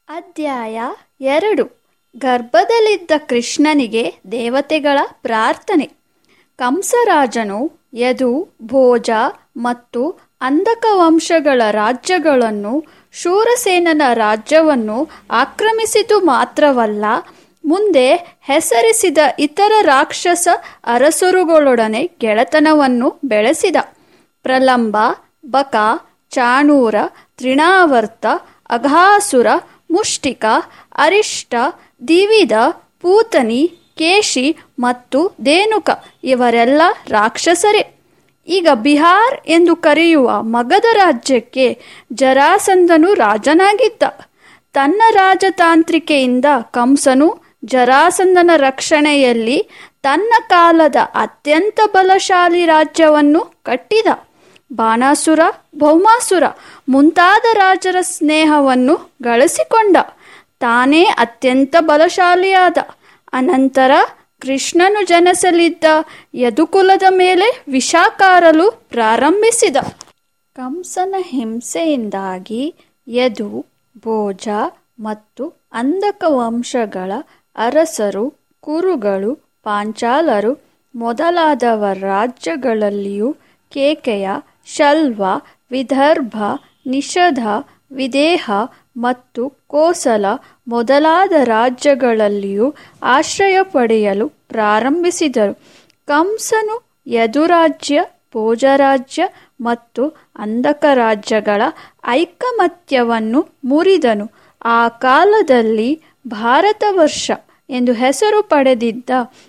ಅಧ್ಯಾಯ ಎರಡು ಗರ್ಭದಲ್ಲಿದ್ದ ಕೃಷ್ಣನಿಗೆ ದೇವತೆಗಳ ಪ್ರಾರ್ಥನೆ ಕಂಸರಾಜನು ಯದು ಭೋಜ ಮತ್ತು ಅಂಧಕ ವಂಶಗಳ ರಾಜ್ಯಗಳನ್ನು ಶೂರಸೇನನ ರಾಜ್ಯವನ್ನು ಆಕ್ರಮಿಸಿತು ಮಾತ್ರವಲ್ಲ ಮುಂದೆ ಹೆಸರಿಸಿದ ಇತರ ರಾಕ್ಷಸ ಅರಸರುಗಳೊಡನೆ ಗೆಳೆತನವನ್ನು ಬೆಳೆಸಿದ ಪ್ರಲಂಬ ಬಕ ಚಾಣೂರ ತೃಣಾವರ್ತ ಅಘಾಸುರ ಮುಷ್ಟಿಕ ಅರಿಷ್ಟ ದಿವಿದ ಪೂತನಿ ಕೇಶಿ ಮತ್ತು ಧೇನುಕ ಇವರೆಲ್ಲ ರಾಕ್ಷಸರೇ ಈಗ ಬಿಹಾರ್ ಎಂದು ಕರೆಯುವ ಮಗಧ ರಾಜ್ಯಕ್ಕೆ ಜರಾಸಂಧನು ರಾಜನಾಗಿದ್ದ ತನ್ನ ರಾಜತಾಂತ್ರಿಕೆಯಿಂದ ಕಂಸನು ಜರಾಸಂಧನ ರಕ್ಷಣೆಯಲ್ಲಿ ತನ್ನ ಕಾಲದ ಅತ್ಯಂತ ಬಲಶಾಲಿ ರಾಜ್ಯವನ್ನು ಕಟ್ಟಿದ ಬಾಣಾಸುರ ಭೌಮಾಸುರ ಮುಂತಾದ ರಾಜರ ಸ್ನೇಹವನ್ನು ಗಳಿಸಿಕೊಂಡ ತಾನೇ ಅತ್ಯಂತ ಬಲಶಾಲಿಯಾದ ಅನಂತರ ಕೃಷ್ಣನು ಜನಿಸಲಿದ್ದ ಯದುಕುಲದ ಮೇಲೆ ವಿಷಾಕಾರಲು ಪ್ರಾರಂಭಿಸಿದ ಕಂಸನ ಹಿಂಸೆಯಿಂದಾಗಿ ಯದು ಭೋಜ ಮತ್ತು ಅಂಧಕ ವಂಶಗಳ ಅರಸರು ಕುರುಗಳು ಪಾಂಚಾಲರು ಮೊದಲಾದವರ ರಾಜ್ಯಗಳಲ್ಲಿಯೂ ಕೇಕೆಯ ಶಲ್ವ ವಿದರ್ಭ ನಿಷಧ ವಿದೇಹ ಮತ್ತು ಕೋಸಲ ಮೊದಲಾದ ರಾಜ್ಯಗಳಲ್ಲಿಯೂ ಆಶ್ರಯ ಪಡೆಯಲು ಪ್ರಾರಂಭಿಸಿದರು ಕಂಸನು ಯದುರಾಜ್ಯ ಭೋಜರಾಜ್ಯ ಮತ್ತು ಅಂಧಕ ರಾಜ್ಯಗಳ ಐಕಮತ್ಯವನ್ನು ಮುರಿದನು ಆ ಕಾಲದಲ್ಲಿ ಭಾರತವರ್ಷ ಎಂದು ಹೆಸರು ಪಡೆದಿದ್ದ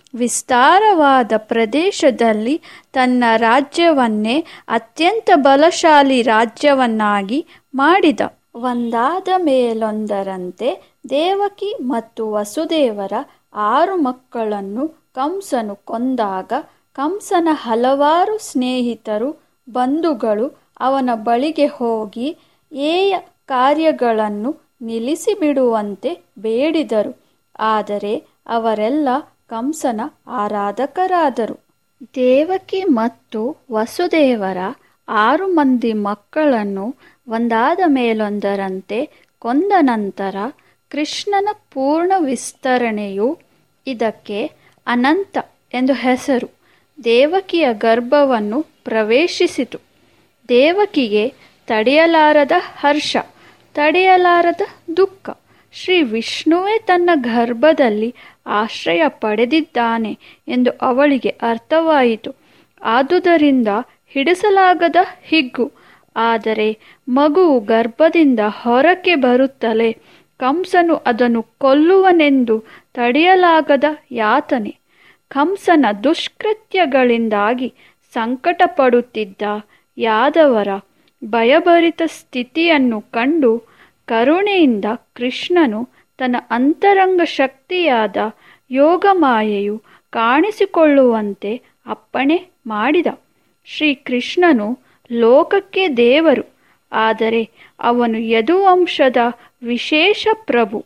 ವಿಸ್ತಾರವಾದ ಪ್ರದೇಶದಲ್ಲಿ ತನ್ನ ರಾಜ್ಯವನ್ನೇ ಅತ್ಯಂತ ಬಲಶಾಲಿ ರಾಜ್ಯವನ್ನಾಗಿ ಮಾಡಿದ ಒಂದಾದ ಮೇಲೊಂದರಂತೆ ದೇವಕಿ ಮತ್ತು ವಸುದೇವರ ಆರು ಮಕ್ಕಳನ್ನು ಕಂಸನು ಕೊಂದಾಗ ಕಂಸನ ಹಲವಾರು ಸ್ನೇಹಿತರು ಬಂಧುಗಳು ಅವನ ಬಳಿಗೆ ಹೋಗಿ ಏಯ ಕಾರ್ಯಗಳನ್ನು ನಿಲ್ಲಿಸಿಬಿಡುವಂತೆ ಬೇಡಿದರು ಆದರೆ ಅವರೆಲ್ಲ ಕಂಸನ ಆರಾಧಕರಾದರು ದೇವಕಿ ಮತ್ತು ವಸುದೇವರ ಆರು ಮಂದಿ ಮಕ್ಕಳನ್ನು ಒಂದಾದ ಮೇಲೊಂದರಂತೆ ಕೊಂದ ನಂತರ ಕೃಷ್ಣನ ಪೂರ್ಣ ವಿಸ್ತರಣೆಯು ಇದಕ್ಕೆ ಅನಂತ ಎಂದು ಹೆಸರು ದೇವಕಿಯ ಗರ್ಭವನ್ನು ಪ್ರವೇಶಿಸಿತು ದೇವಕಿಗೆ ತಡೆಯಲಾರದ ಹರ್ಷ ತಡೆಯಲಾರದ ದುಃಖ ಶ್ರೀ ವಿಷ್ಣುವೇ ತನ್ನ ಗರ್ಭದಲ್ಲಿ ಆಶ್ರಯ ಪಡೆದಿದ್ದಾನೆ ಎಂದು ಅವಳಿಗೆ ಅರ್ಥವಾಯಿತು ಆದುದರಿಂದ ಹಿಡಿಸಲಾಗದ ಹಿಗ್ಗು ಆದರೆ ಮಗುವು ಗರ್ಭದಿಂದ ಹೊರಕ್ಕೆ ಬರುತ್ತಲೇ ಕಂಸನು ಅದನ್ನು ಕೊಲ್ಲುವನೆಂದು ತಡೆಯಲಾಗದ ಯಾತನೆ ಕಂಸನ ದುಷ್ಕೃತ್ಯಗಳಿಂದಾಗಿ ಸಂಕಟ ಪಡುತ್ತಿದ್ದ ಯಾದವರ ಭಯಭರಿತ ಸ್ಥಿತಿಯನ್ನು ಕಂಡು ಕರುಣೆಯಿಂದ ಕೃಷ್ಣನು ತನ್ನ ಅಂತರಂಗ ಶಕ್ತಿಯಾದ ಯೋಗಮಾಯೆಯು ಕಾಣಿಸಿಕೊಳ್ಳುವಂತೆ ಅಪ್ಪಣೆ ಮಾಡಿದ ಶ್ರೀಕೃಷ್ಣನು ಲೋಕಕ್ಕೆ ದೇವರು ಆದರೆ ಅವನು ಯದುವಂಶದ ವಿಶೇಷ ಪ್ರಭು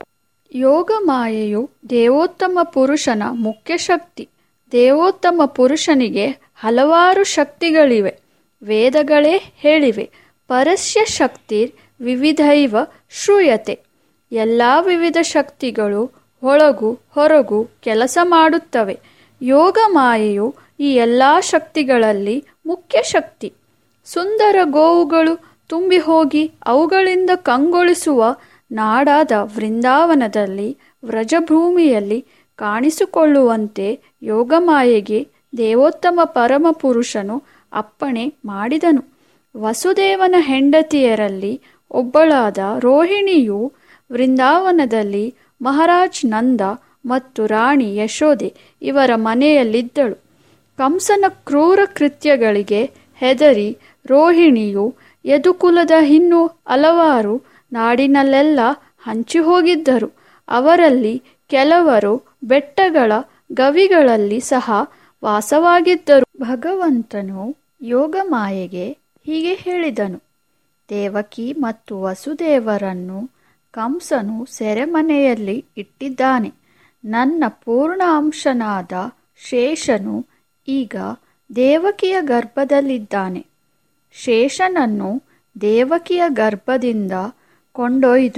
ಯೋಗಮಾಯೆಯು ದೇವೋತ್ತಮ ಪುರುಷನ ಮುಖ್ಯ ಶಕ್ತಿ ದೇವೋತ್ತಮ ಪುರುಷನಿಗೆ ಹಲವಾರು ಶಕ್ತಿಗಳಿವೆ ವೇದಗಳೇ ಹೇಳಿವೆ ಪರಸ್ಯ ಶಕ್ತಿರ್ ವಿವಿಧೈವ ಶ್ರೂಯತೆ ಎಲ್ಲ ವಿವಿಧ ಶಕ್ತಿಗಳು ಒಳಗು ಹೊರಗು ಕೆಲಸ ಮಾಡುತ್ತವೆ ಯೋಗ ಮಾಯೆಯು ಈ ಎಲ್ಲ ಶಕ್ತಿಗಳಲ್ಲಿ ಮುಖ್ಯ ಶಕ್ತಿ ಸುಂದರ ಗೋವುಗಳು ತುಂಬಿ ಹೋಗಿ ಅವುಗಳಿಂದ ಕಂಗೊಳಿಸುವ ನಾಡಾದ ವೃಂದಾವನದಲ್ಲಿ ವ್ರಜಭೂಮಿಯಲ್ಲಿ ಕಾಣಿಸಿಕೊಳ್ಳುವಂತೆ ಯೋಗಮಾಯೆಗೆ ದೇವೋತ್ತಮ ಪರಮಪುರುಷನು ಅಪ್ಪಣೆ ಮಾಡಿದನು ವಸುದೇವನ ಹೆಂಡತಿಯರಲ್ಲಿ ಒಬ್ಬಳಾದ ರೋಹಿಣಿಯು ವೃಂದಾವನದಲ್ಲಿ ಮಹಾರಾಜ್ ನಂದ ಮತ್ತು ರಾಣಿ ಯಶೋದೆ ಇವರ ಮನೆಯಲ್ಲಿದ್ದಳು ಕಂಸನ ಕ್ರೂರ ಕೃತ್ಯಗಳಿಗೆ ಹೆದರಿ ರೋಹಿಣಿಯು ಯದುಕುಲದ ಇನ್ನೂ ಹಲವಾರು ನಾಡಿನಲ್ಲೆಲ್ಲ ಹಂಚಿ ಹೋಗಿದ್ದರು ಅವರಲ್ಲಿ ಕೆಲವರು ಬೆಟ್ಟಗಳ ಗವಿಗಳಲ್ಲಿ ಸಹ ವಾಸವಾಗಿದ್ದರು ಭಗವಂತನು ಯೋಗಮಾಯೆಗೆ ಹೀಗೆ ಹೇಳಿದನು ದೇವಕಿ ಮತ್ತು ವಸುದೇವರನ್ನು ಕಂಸನು ಸೆರೆಮನೆಯಲ್ಲಿ ಇಟ್ಟಿದ್ದಾನೆ ನನ್ನ ಪೂರ್ಣ ಅಂಶನಾದ ಶೇಷನು ಈಗ ದೇವಕಿಯ ಗರ್ಭದಲ್ಲಿದ್ದಾನೆ ಶೇಷನನ್ನು ದೇವಕಿಯ ಗರ್ಭದಿಂದ ಕೊಂಡೊಯ್ದು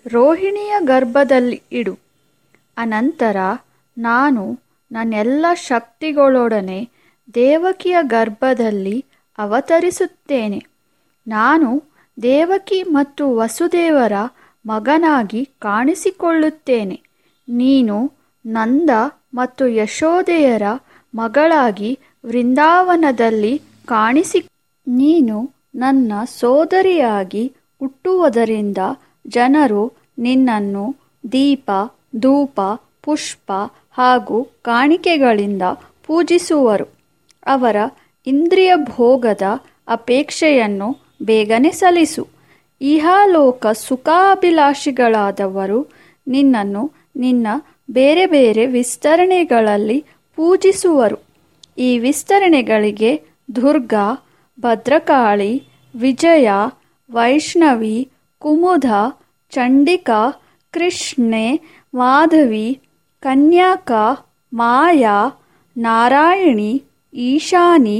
ರೋಹಿಣಿಯ ಗರ್ಭದಲ್ಲಿ ಇಡು ಅನಂತರ ನಾನು ನನ್ನೆಲ್ಲ ಶಕ್ತಿಗಳೊಡನೆ ದೇವಕಿಯ ಗರ್ಭದಲ್ಲಿ ಅವತರಿಸುತ್ತೇನೆ ನಾನು ದೇವಕಿ ಮತ್ತು ವಸುದೇವರ ಮಗನಾಗಿ ಕಾಣಿಸಿಕೊಳ್ಳುತ್ತೇನೆ ನೀನು ನಂದ ಮತ್ತು ಯಶೋದೆಯರ ಮಗಳಾಗಿ ವೃಂದಾವನದಲ್ಲಿ ಕಾಣಿಸಿ ನೀನು ನನ್ನ ಸೋದರಿಯಾಗಿ ಹುಟ್ಟುವುದರಿಂದ ಜನರು ನಿನ್ನನ್ನು ದೀಪ ಧೂಪ ಪುಷ್ಪ ಹಾಗೂ ಕಾಣಿಕೆಗಳಿಂದ ಪೂಜಿಸುವರು ಅವರ ಇಂದ್ರಿಯ ಭೋಗದ ಅಪೇಕ್ಷೆಯನ್ನು ಬೇಗನೆ ಸಲ್ಲಿಸು ಇಹಾಲೋಕ ಸುಖಾಭಿಲಾಷಿಗಳಾದವರು ನಿನ್ನನ್ನು ನಿನ್ನ ಬೇರೆ ಬೇರೆ ವಿಸ್ತರಣೆಗಳಲ್ಲಿ ಪೂಜಿಸುವರು ಈ ವಿಸ್ತರಣೆಗಳಿಗೆ ದುರ್ಗಾ ಭದ್ರಕಾಳಿ ವಿಜಯ ವೈಷ್ಣವಿ ಕುಮುದ ಚಂಡಿಕಾ ಕೃಷ್ಣೆ ಮಾಧವಿ ಕನ್ಯಾಕ ಮಾಯಾ ನಾರಾಯಣಿ ಈಶಾನಿ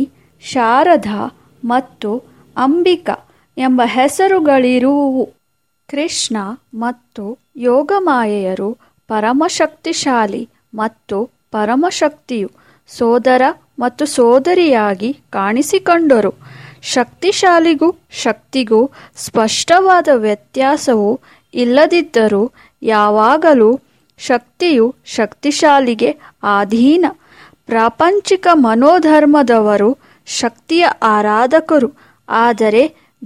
ಶಾರದಾ ಮತ್ತು ಅಂಬಿಕಾ ಎಂಬ ಹೆಸರುಗಳಿರುವುವು ಕೃಷ್ಣ ಮತ್ತು ಯೋಗಮಾಯೆಯರು ಪರಮಶಕ್ತಿಶಾಲಿ ಮತ್ತು ಪರಮಶಕ್ತಿಯು ಸೋದರ ಮತ್ತು ಸೋದರಿಯಾಗಿ ಕಾಣಿಸಿಕೊಂಡರು ಶಕ್ತಿಶಾಲಿಗೂ ಶಕ್ತಿಗೂ ಸ್ಪಷ್ಟವಾದ ವ್ಯತ್ಯಾಸವು ಇಲ್ಲದಿದ್ದರೂ ಯಾವಾಗಲೂ ಶಕ್ತಿಯು ಶಕ್ತಿಶಾಲಿಗೆ ಅಧೀನ ಪ್ರಾಪಂಚಿಕ ಮನೋಧರ್ಮದವರು ಶಕ್ತಿಯ ಆರಾಧಕರು ಆದರೆ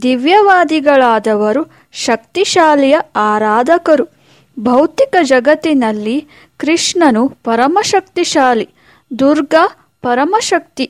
ದಿವ್ಯವಾದಿಗಳಾದವರು ಶಕ್ತಿಶಾಲಿಯ ಆರಾಧಕರು ಭೌತಿಕ ಜಗತ್ತಿನಲ್ಲಿ ಕೃಷ್ಣನು ಪರಮಶಕ್ತಿಶಾಲಿ ದುರ್ಗಾ ಪರಮಶಕ್ತಿ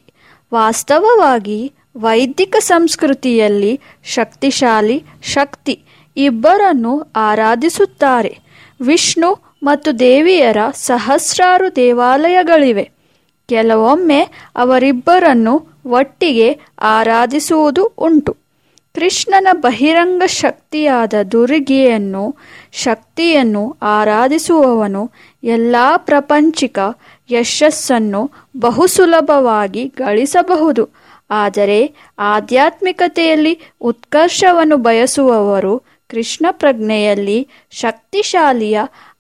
ವಾಸ್ತವವಾಗಿ ವೈದಿಕ ಸಂಸ್ಕೃತಿಯಲ್ಲಿ ಶಕ್ತಿಶಾಲಿ ಶಕ್ತಿ ಇಬ್ಬರನ್ನು ಆರಾಧಿಸುತ್ತಾರೆ ವಿಷ್ಣು ಮತ್ತು ದೇವಿಯರ ಸಹಸ್ರಾರು ದೇವಾಲಯಗಳಿವೆ ಕೆಲವೊಮ್ಮೆ ಅವರಿಬ್ಬರನ್ನು ಒಟ್ಟಿಗೆ ಆರಾಧಿಸುವುದು ಉಂಟು ಕೃಷ್ಣನ ಬಹಿರಂಗ ಶಕ್ತಿಯಾದ ದುರ್ಗಿಯನ್ನು ಶಕ್ತಿಯನ್ನು ಆರಾಧಿಸುವವನು ಎಲ್ಲ ಪ್ರಪಂಚಿಕ ಯಶಸ್ಸನ್ನು ಬಹು ಸುಲಭವಾಗಿ ಗಳಿಸಬಹುದು ಆದರೆ ಆಧ್ಯಾತ್ಮಿಕತೆಯಲ್ಲಿ ಉತ್ಕರ್ಷವನ್ನು ಬಯಸುವವರು ಕೃಷ್ಣ ಪ್ರಜ್ಞೆಯಲ್ಲಿ ಶಕ್ತಿಶಾಲಿಯ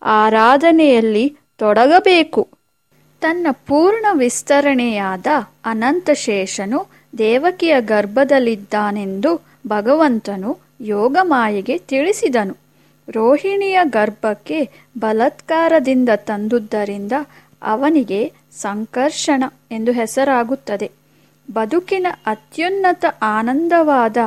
ಆರಾಧನೆಯಲ್ಲಿ ತೊಡಗಬೇಕು ತನ್ನ ಪೂರ್ಣ ವಿಸ್ತರಣೆಯಾದ ಅನಂತಶೇಷನು ದೇವಕಿಯ ಗರ್ಭದಲ್ಲಿದ್ದಾನೆಂದು ಭಗವಂತನು ಯೋಗಮಾಯೆಗೆ ತಿಳಿಸಿದನು ರೋಹಿಣಿಯ ಗರ್ಭಕ್ಕೆ ಬಲಾತ್ಕಾರದಿಂದ ತಂದುದರಿಂದ ಅವನಿಗೆ ಸಂಕರ್ಷಣ ಎಂದು ಹೆಸರಾಗುತ್ತದೆ ಬದುಕಿನ ಅತ್ಯುನ್ನತ ಆನಂದವಾದ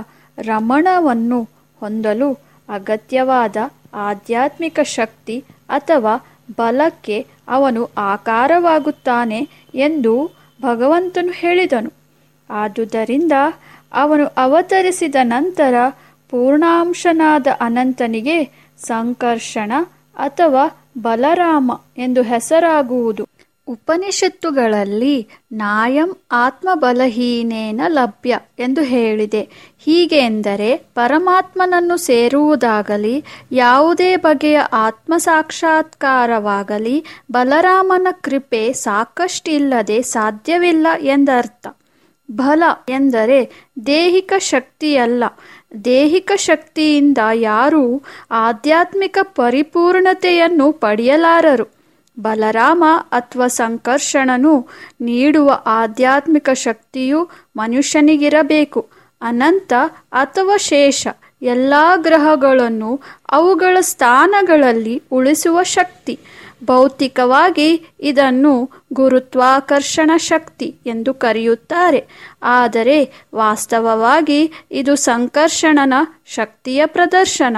ರಮಣವನ್ನು ಹೊಂದಲು ಅಗತ್ಯವಾದ ಆಧ್ಯಾತ್ಮಿಕ ಶಕ್ತಿ ಅಥವಾ ಬಲಕ್ಕೆ ಅವನು ಆಕಾರವಾಗುತ್ತಾನೆ ಎಂದು ಭಗವಂತನು ಹೇಳಿದನು ಆದುದರಿಂದ ಅವನು ಅವತರಿಸಿದ ನಂತರ ಪೂರ್ಣಾಂಶನಾದ ಅನಂತನಿಗೆ ಸಂಕರ್ಷಣ ಅಥವಾ ಬಲರಾಮ ಎಂದು ಹೆಸರಾಗುವುದು ಉಪನಿಷತ್ತುಗಳಲ್ಲಿ ನಾಯಂ ಆತ್ಮಬಲಹೀನೇನ ಲಭ್ಯ ಎಂದು ಹೇಳಿದೆ ಹೀಗೆ ಎಂದರೆ ಪರಮಾತ್ಮನನ್ನು ಸೇರುವುದಾಗಲಿ ಯಾವುದೇ ಬಗೆಯ ಆತ್ಮ ಸಾಕ್ಷಾತ್ಕಾರವಾಗಲಿ ಬಲರಾಮನ ಕೃಪೆ ಸಾಕಷ್ಟಿಲ್ಲದೆ ಸಾಧ್ಯವಿಲ್ಲ ಎಂದರ್ಥ ಬಲ ಎಂದರೆ ದೈಹಿಕ ಶಕ್ತಿಯಲ್ಲ ದೈಹಿಕ ಶಕ್ತಿಯಿಂದ ಯಾರೂ ಆಧ್ಯಾತ್ಮಿಕ ಪರಿಪೂರ್ಣತೆಯನ್ನು ಪಡೆಯಲಾರರು ಬಲರಾಮ ಅಥವಾ ಸಂಕರ್ಷಣನು ನೀಡುವ ಆಧ್ಯಾತ್ಮಿಕ ಶಕ್ತಿಯು ಮನುಷ್ಯನಿಗಿರಬೇಕು ಅನಂತ ಅಥವಾ ಶೇಷ ಎಲ್ಲ ಗ್ರಹಗಳನ್ನು ಅವುಗಳ ಸ್ಥಾನಗಳಲ್ಲಿ ಉಳಿಸುವ ಶಕ್ತಿ ಭೌತಿಕವಾಗಿ ಇದನ್ನು ಗುರುತ್ವಾಕರ್ಷಣ ಶಕ್ತಿ ಎಂದು ಕರೆಯುತ್ತಾರೆ ಆದರೆ ವಾಸ್ತವವಾಗಿ ಇದು ಸಂಕರ್ಷಣನ ಶಕ್ತಿಯ ಪ್ರದರ್ಶನ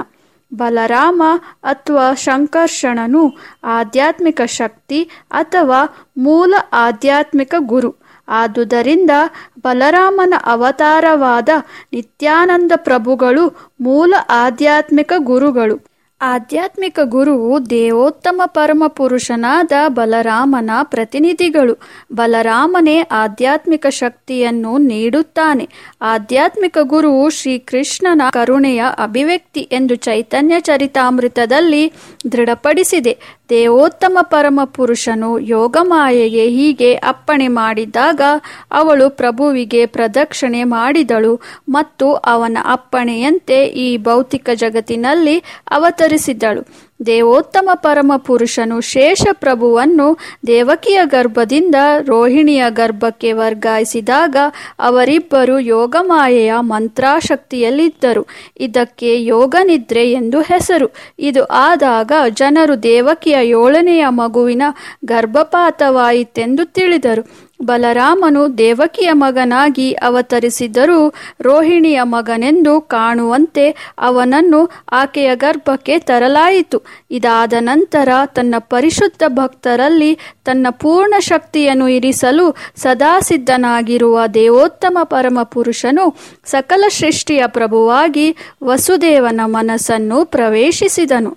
ಬಲರಾಮ ಅಥವಾ ಸಂಕರ್ಷಣನು ಆಧ್ಯಾತ್ಮಿಕ ಶಕ್ತಿ ಅಥವಾ ಮೂಲ ಆಧ್ಯಾತ್ಮಿಕ ಗುರು ಆದುದರಿಂದ ಬಲರಾಮನ ಅವತಾರವಾದ ನಿತ್ಯಾನಂದ ಪ್ರಭುಗಳು ಮೂಲ ಆಧ್ಯಾತ್ಮಿಕ ಗುರುಗಳು ಆಧ್ಯಾತ್ಮಿಕ ಗುರುವು ದೇವೋತ್ತಮ ಪರಮ ಪುರುಷನಾದ ಬಲರಾಮನ ಪ್ರತಿನಿಧಿಗಳು ಬಲರಾಮನೇ ಆಧ್ಯಾತ್ಮಿಕ ಶಕ್ತಿಯನ್ನು ನೀಡುತ್ತಾನೆ ಆಧ್ಯಾತ್ಮಿಕ ಗುರುವು ಶ್ರೀಕೃಷ್ಣನ ಕರುಣೆಯ ಅಭಿವ್ಯಕ್ತಿ ಎಂದು ಚೈತನ್ಯ ಚರಿತಾಮೃತದಲ್ಲಿ ದೃಢಪಡಿಸಿದೆ ದೇವೋತ್ತಮ ಪರಮ ಪುರುಷನು ಯೋಗಮಾಯೆಗೆ ಹೀಗೆ ಅಪ್ಪಣೆ ಮಾಡಿದಾಗ ಅವಳು ಪ್ರಭುವಿಗೆ ಪ್ರದಕ್ಷಿಣೆ ಮಾಡಿದಳು ಮತ್ತು ಅವನ ಅಪ್ಪಣೆಯಂತೆ ಈ ಭೌತಿಕ ಜಗತ್ತಿನಲ್ಲಿ ಅವತರಿ ಅವತರಿಸಿದ್ದಳು ದೇವೋತ್ತಮ ಪರಮ ಪುರುಷನು ಶೇಷ ಪ್ರಭುವನ್ನು ದೇವಕಿಯ ಗರ್ಭದಿಂದ ರೋಹಿಣಿಯ ಗರ್ಭಕ್ಕೆ ವರ್ಗಾಯಿಸಿದಾಗ ಅವರಿಬ್ಬರು ಯೋಗಮಾಯೆಯ ಮಂತ್ರಾಶಕ್ತಿಯಲ್ಲಿದ್ದರು ಇದಕ್ಕೆ ಯೋಗನಿದ್ರೆ ಎಂದು ಹೆಸರು ಇದು ಆದಾಗ ಜನರು ದೇವಕಿಯ ಏಳನೆಯ ಮಗುವಿನ ಗರ್ಭಪಾತವಾಯಿತೆಂದು ತಿಳಿದರು ಬಲರಾಮನು ದೇವಕಿಯ ಮಗನಾಗಿ ಅವತರಿಸಿದರೂ ರೋಹಿಣಿಯ ಮಗನೆಂದು ಕಾಣುವಂತೆ ಅವನನ್ನು ಆಕೆಯ ಗರ್ಭಕ್ಕೆ ತರಲಾಯಿತು ಇದಾದ ನಂತರ ತನ್ನ ಪರಿಶುದ್ಧ ಭಕ್ತರಲ್ಲಿ ತನ್ನ ಪೂರ್ಣ ಶಕ್ತಿಯನ್ನು ಇರಿಸಲು ಸದಾ ಸಿದ್ಧನಾಗಿರುವ ದೇವೋತ್ತಮ ಪರಮ ಪುರುಷನು ಸಕಲ ಸೃಷ್ಟಿಯ ಪ್ರಭುವಾಗಿ ವಸುದೇವನ ಮನಸ್ಸನ್ನು ಪ್ರವೇಶಿಸಿದನು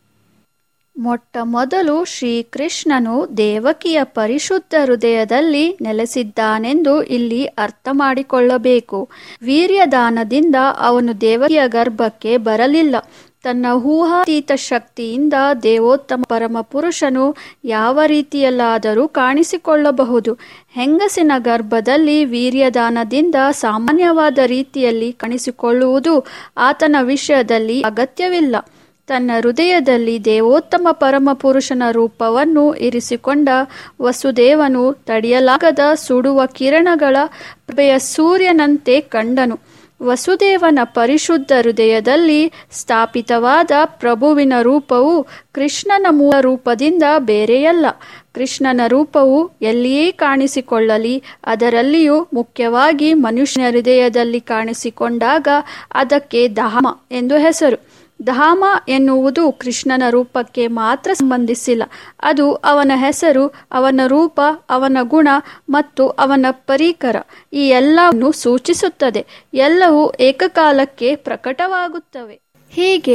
ಮೊಟ್ಟ ಮೊದಲು ಶ್ರೀಕೃಷ್ಣನು ದೇವಕಿಯ ಪರಿಶುದ್ಧ ಹೃದಯದಲ್ಲಿ ನೆಲೆಸಿದ್ದಾನೆಂದು ಇಲ್ಲಿ ಅರ್ಥ ಮಾಡಿಕೊಳ್ಳಬೇಕು ವೀರ್ಯದಾನದಿಂದ ಅವನು ದೇವಕಿಯ ಗರ್ಭಕ್ಕೆ ಬರಲಿಲ್ಲ ತನ್ನ ಊಹಾತೀತ ಶಕ್ತಿಯಿಂದ ದೇವೋತ್ತಮ ಪರಮ ಪುರುಷನು ಯಾವ ರೀತಿಯಲ್ಲಾದರೂ ಕಾಣಿಸಿಕೊಳ್ಳಬಹುದು ಹೆಂಗಸಿನ ಗರ್ಭದಲ್ಲಿ ವೀರ್ಯದಾನದಿಂದ ಸಾಮಾನ್ಯವಾದ ರೀತಿಯಲ್ಲಿ ಕಾಣಿಸಿಕೊಳ್ಳುವುದು ಆತನ ವಿಷಯದಲ್ಲಿ ಅಗತ್ಯವಿಲ್ಲ ತನ್ನ ಹೃದಯದಲ್ಲಿ ದೇವೋತ್ತಮ ಪರಮ ಪುರುಷನ ರೂಪವನ್ನು ಇರಿಸಿಕೊಂಡ ವಸುದೇವನು ತಡೆಯಲಾಗದ ಸುಡುವ ಕಿರಣಗಳ ಪ್ರಭೆಯ ಸೂರ್ಯನಂತೆ ಕಂಡನು ವಸುದೇವನ ಪರಿಶುದ್ಧ ಹೃದಯದಲ್ಲಿ ಸ್ಥಾಪಿತವಾದ ಪ್ರಭುವಿನ ರೂಪವು ಕೃಷ್ಣನ ಮೂಲ ರೂಪದಿಂದ ಬೇರೆಯಲ್ಲ ಕೃಷ್ಣನ ರೂಪವು ಎಲ್ಲಿಯೇ ಕಾಣಿಸಿಕೊಳ್ಳಲಿ ಅದರಲ್ಲಿಯೂ ಮುಖ್ಯವಾಗಿ ಮನುಷ್ಯನ ಹೃದಯದಲ್ಲಿ ಕಾಣಿಸಿಕೊಂಡಾಗ ಅದಕ್ಕೆ ಧಾಮ ಎಂದು ಹೆಸರು ಧಾಮ ಎನ್ನುವುದು ಕೃಷ್ಣನ ರೂಪಕ್ಕೆ ಮಾತ್ರ ಸಂಬಂಧಿಸಿಲ್ಲ ಅದು ಅವನ ಹೆಸರು ಅವನ ರೂಪ ಅವನ ಗುಣ ಮತ್ತು ಅವನ ಪರಿಕರ ಈ ಎಲ್ಲವನ್ನು ಸೂಚಿಸುತ್ತದೆ ಎಲ್ಲವೂ ಏಕಕಾಲಕ್ಕೆ ಪ್ರಕಟವಾಗುತ್ತವೆ ಹೀಗೆ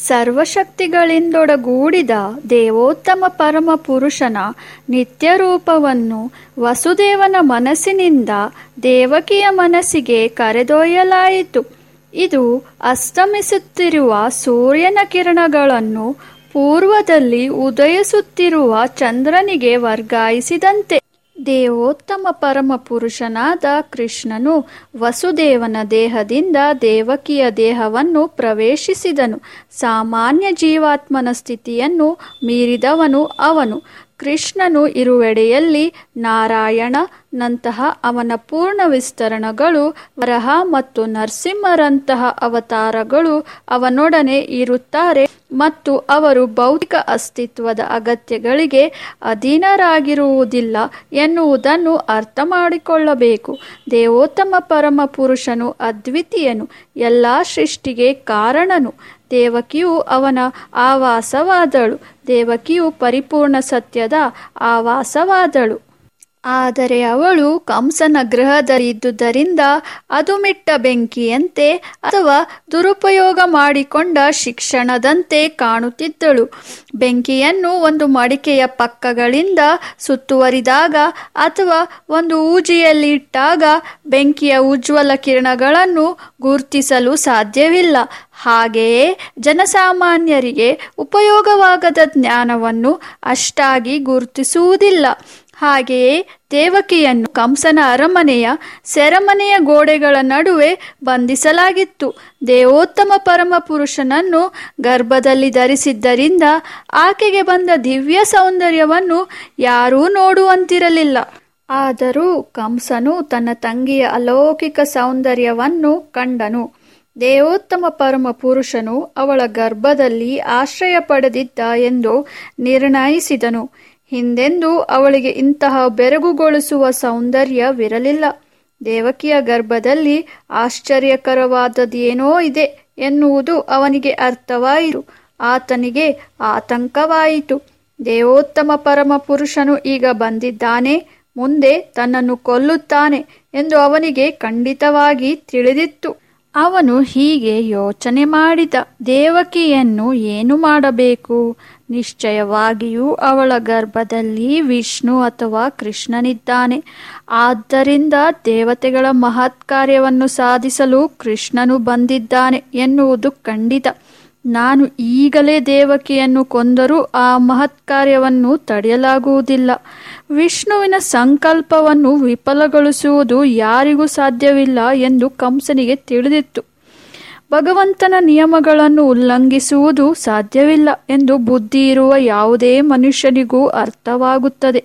ಸರ್ವಶಕ್ತಿಗಳಿಂದೊಡಗೂಡಿದ ದೇವೋತ್ತಮ ಪರಮ ಪುರುಷನ ನಿತ್ಯ ರೂಪವನ್ನು ವಸುದೇವನ ಮನಸ್ಸಿನಿಂದ ದೇವಕಿಯ ಮನಸ್ಸಿಗೆ ಕರೆದೊಯ್ಯಲಾಯಿತು ಇದು ಅಸ್ತಮಿಸುತ್ತಿರುವ ಸೂರ್ಯನ ಕಿರಣಗಳನ್ನು ಪೂರ್ವದಲ್ಲಿ ಉದಯಿಸುತ್ತಿರುವ ಚಂದ್ರನಿಗೆ ವರ್ಗಾಯಿಸಿದಂತೆ ದೇವೋತ್ತಮ ಪರಮ ಪುರುಷನಾದ ಕೃಷ್ಣನು ವಸುದೇವನ ದೇಹದಿಂದ ದೇವಕಿಯ ದೇಹವನ್ನು ಪ್ರವೇಶಿಸಿದನು ಸಾಮಾನ್ಯ ಜೀವಾತ್ಮನ ಸ್ಥಿತಿಯನ್ನು ಮೀರಿದವನು ಅವನು ಕೃಷ್ಣನು ಇರುವೆಡೆಯಲ್ಲಿ ನಾರಾಯಣ ನಂತಹ ಅವನ ಪೂರ್ಣ ವಿಸ್ತರಣಗಳು ವರಹ ಮತ್ತು ನರಸಿಂಹರಂತಹ ಅವತಾರಗಳು ಅವನೊಡನೆ ಇರುತ್ತಾರೆ ಮತ್ತು ಅವರು ಭೌತಿಕ ಅಸ್ತಿತ್ವದ ಅಗತ್ಯಗಳಿಗೆ ಅಧೀನರಾಗಿರುವುದಿಲ್ಲ ಎನ್ನುವುದನ್ನು ಅರ್ಥ ಮಾಡಿಕೊಳ್ಳಬೇಕು ದೇವೋತ್ತಮ ಪರಮ ಪುರುಷನು ಅದ್ವಿತೀಯನು ಎಲ್ಲ ಸೃಷ್ಟಿಗೆ ಕಾರಣನು ದೇವಕಿಯು ಅವನ ಆವಾಸವಾದಳು ದೇವಕಿಯು ಪರಿಪೂರ್ಣ ಸತ್ಯದ ಆವಾಸವಾದಳು ಆದರೆ ಅವಳು ಕಂಸನ ಗೃಹದಲ್ಲಿದ್ದುದರಿಂದ ಅದು ಮಿಟ್ಟ ಬೆಂಕಿಯಂತೆ ಅಥವಾ ದುರುಪಯೋಗ ಮಾಡಿಕೊಂಡ ಶಿಕ್ಷಣದಂತೆ ಕಾಣುತ್ತಿದ್ದಳು ಬೆಂಕಿಯನ್ನು ಒಂದು ಮಡಿಕೆಯ ಪಕ್ಕಗಳಿಂದ ಸುತ್ತುವರಿದಾಗ ಅಥವಾ ಒಂದು ಊಜಿಯಲ್ಲಿ ಇಟ್ಟಾಗ ಬೆಂಕಿಯ ಉಜ್ವಲ ಕಿರಣಗಳನ್ನು ಗುರುತಿಸಲು ಸಾಧ್ಯವಿಲ್ಲ ಹಾಗೆಯೇ ಜನಸಾಮಾನ್ಯರಿಗೆ ಉಪಯೋಗವಾಗದ ಜ್ಞಾನವನ್ನು ಅಷ್ಟಾಗಿ ಗುರುತಿಸುವುದಿಲ್ಲ ಹಾಗೆಯೇ ದೇವಕಿಯನ್ನು ಕಂಸನ ಅರಮನೆಯ ಸೆರೆಮನೆಯ ಗೋಡೆಗಳ ನಡುವೆ ಬಂಧಿಸಲಾಗಿತ್ತು ದೇವೋತ್ತಮ ಪರಮ ಪುರುಷನನ್ನು ಗರ್ಭದಲ್ಲಿ ಧರಿಸಿದ್ದರಿಂದ ಆಕೆಗೆ ಬಂದ ದಿವ್ಯ ಸೌಂದರ್ಯವನ್ನು ಯಾರೂ ನೋಡುವಂತಿರಲಿಲ್ಲ ಆದರೂ ಕಂಸನು ತನ್ನ ತಂಗಿಯ ಅಲೌಕಿಕ ಸೌಂದರ್ಯವನ್ನು ಕಂಡನು ದೇವೋತ್ತಮ ಪರಮ ಪುರುಷನು ಅವಳ ಗರ್ಭದಲ್ಲಿ ಆಶ್ರಯ ಪಡೆದಿದ್ದ ಎಂದು ನಿರ್ಣಯಿಸಿದನು ಹಿಂದೆಂದೂ ಅವಳಿಗೆ ಇಂತಹ ಬೆರಗುಗೊಳಿಸುವ ಸೌಂದರ್ಯವಿರಲಿಲ್ಲ ದೇವಕಿಯ ಗರ್ಭದಲ್ಲಿ ಆಶ್ಚರ್ಯಕರವಾದದ್ದೇನೋ ಇದೆ ಎನ್ನುವುದು ಅವನಿಗೆ ಅರ್ಥವಾಯಿತು ಆತನಿಗೆ ಆತಂಕವಾಯಿತು ದೇವೋತ್ತಮ ಪರಮ ಪುರುಷನು ಈಗ ಬಂದಿದ್ದಾನೆ ಮುಂದೆ ತನ್ನನ್ನು ಕೊಲ್ಲುತ್ತಾನೆ ಎಂದು ಅವನಿಗೆ ಖಂಡಿತವಾಗಿ ತಿಳಿದಿತ್ತು ಅವನು ಹೀಗೆ ಯೋಚನೆ ಮಾಡಿದ ದೇವಕಿಯನ್ನು ಏನು ಮಾಡಬೇಕು ನಿಶ್ಚಯವಾಗಿಯೂ ಅವಳ ಗರ್ಭದಲ್ಲಿ ವಿಷ್ಣು ಅಥವಾ ಕೃಷ್ಣನಿದ್ದಾನೆ ಆದ್ದರಿಂದ ದೇವತೆಗಳ ಮಹತ್ ಕಾರ್ಯವನ್ನು ಸಾಧಿಸಲು ಕೃಷ್ಣನು ಬಂದಿದ್ದಾನೆ ಎನ್ನುವುದು ಖಂಡಿತ ನಾನು ಈಗಲೇ ದೇವಕಿಯನ್ನು ಕೊಂದರೂ ಆ ಮಹತ್ ಕಾರ್ಯವನ್ನು ತಡೆಯಲಾಗುವುದಿಲ್ಲ ವಿಷ್ಣುವಿನ ಸಂಕಲ್ಪವನ್ನು ವಿಫಲಗೊಳಿಸುವುದು ಯಾರಿಗೂ ಸಾಧ್ಯವಿಲ್ಲ ಎಂದು ಕಂಸನಿಗೆ ತಿಳಿದಿತ್ತು ಭಗವಂತನ ನಿಯಮಗಳನ್ನು ಉಲ್ಲಂಘಿಸುವುದು ಸಾಧ್ಯವಿಲ್ಲ ಎಂದು ಬುದ್ಧಿ ಇರುವ ಯಾವುದೇ ಮನುಷ್ಯನಿಗೂ ಅರ್ಥವಾಗುತ್ತದೆ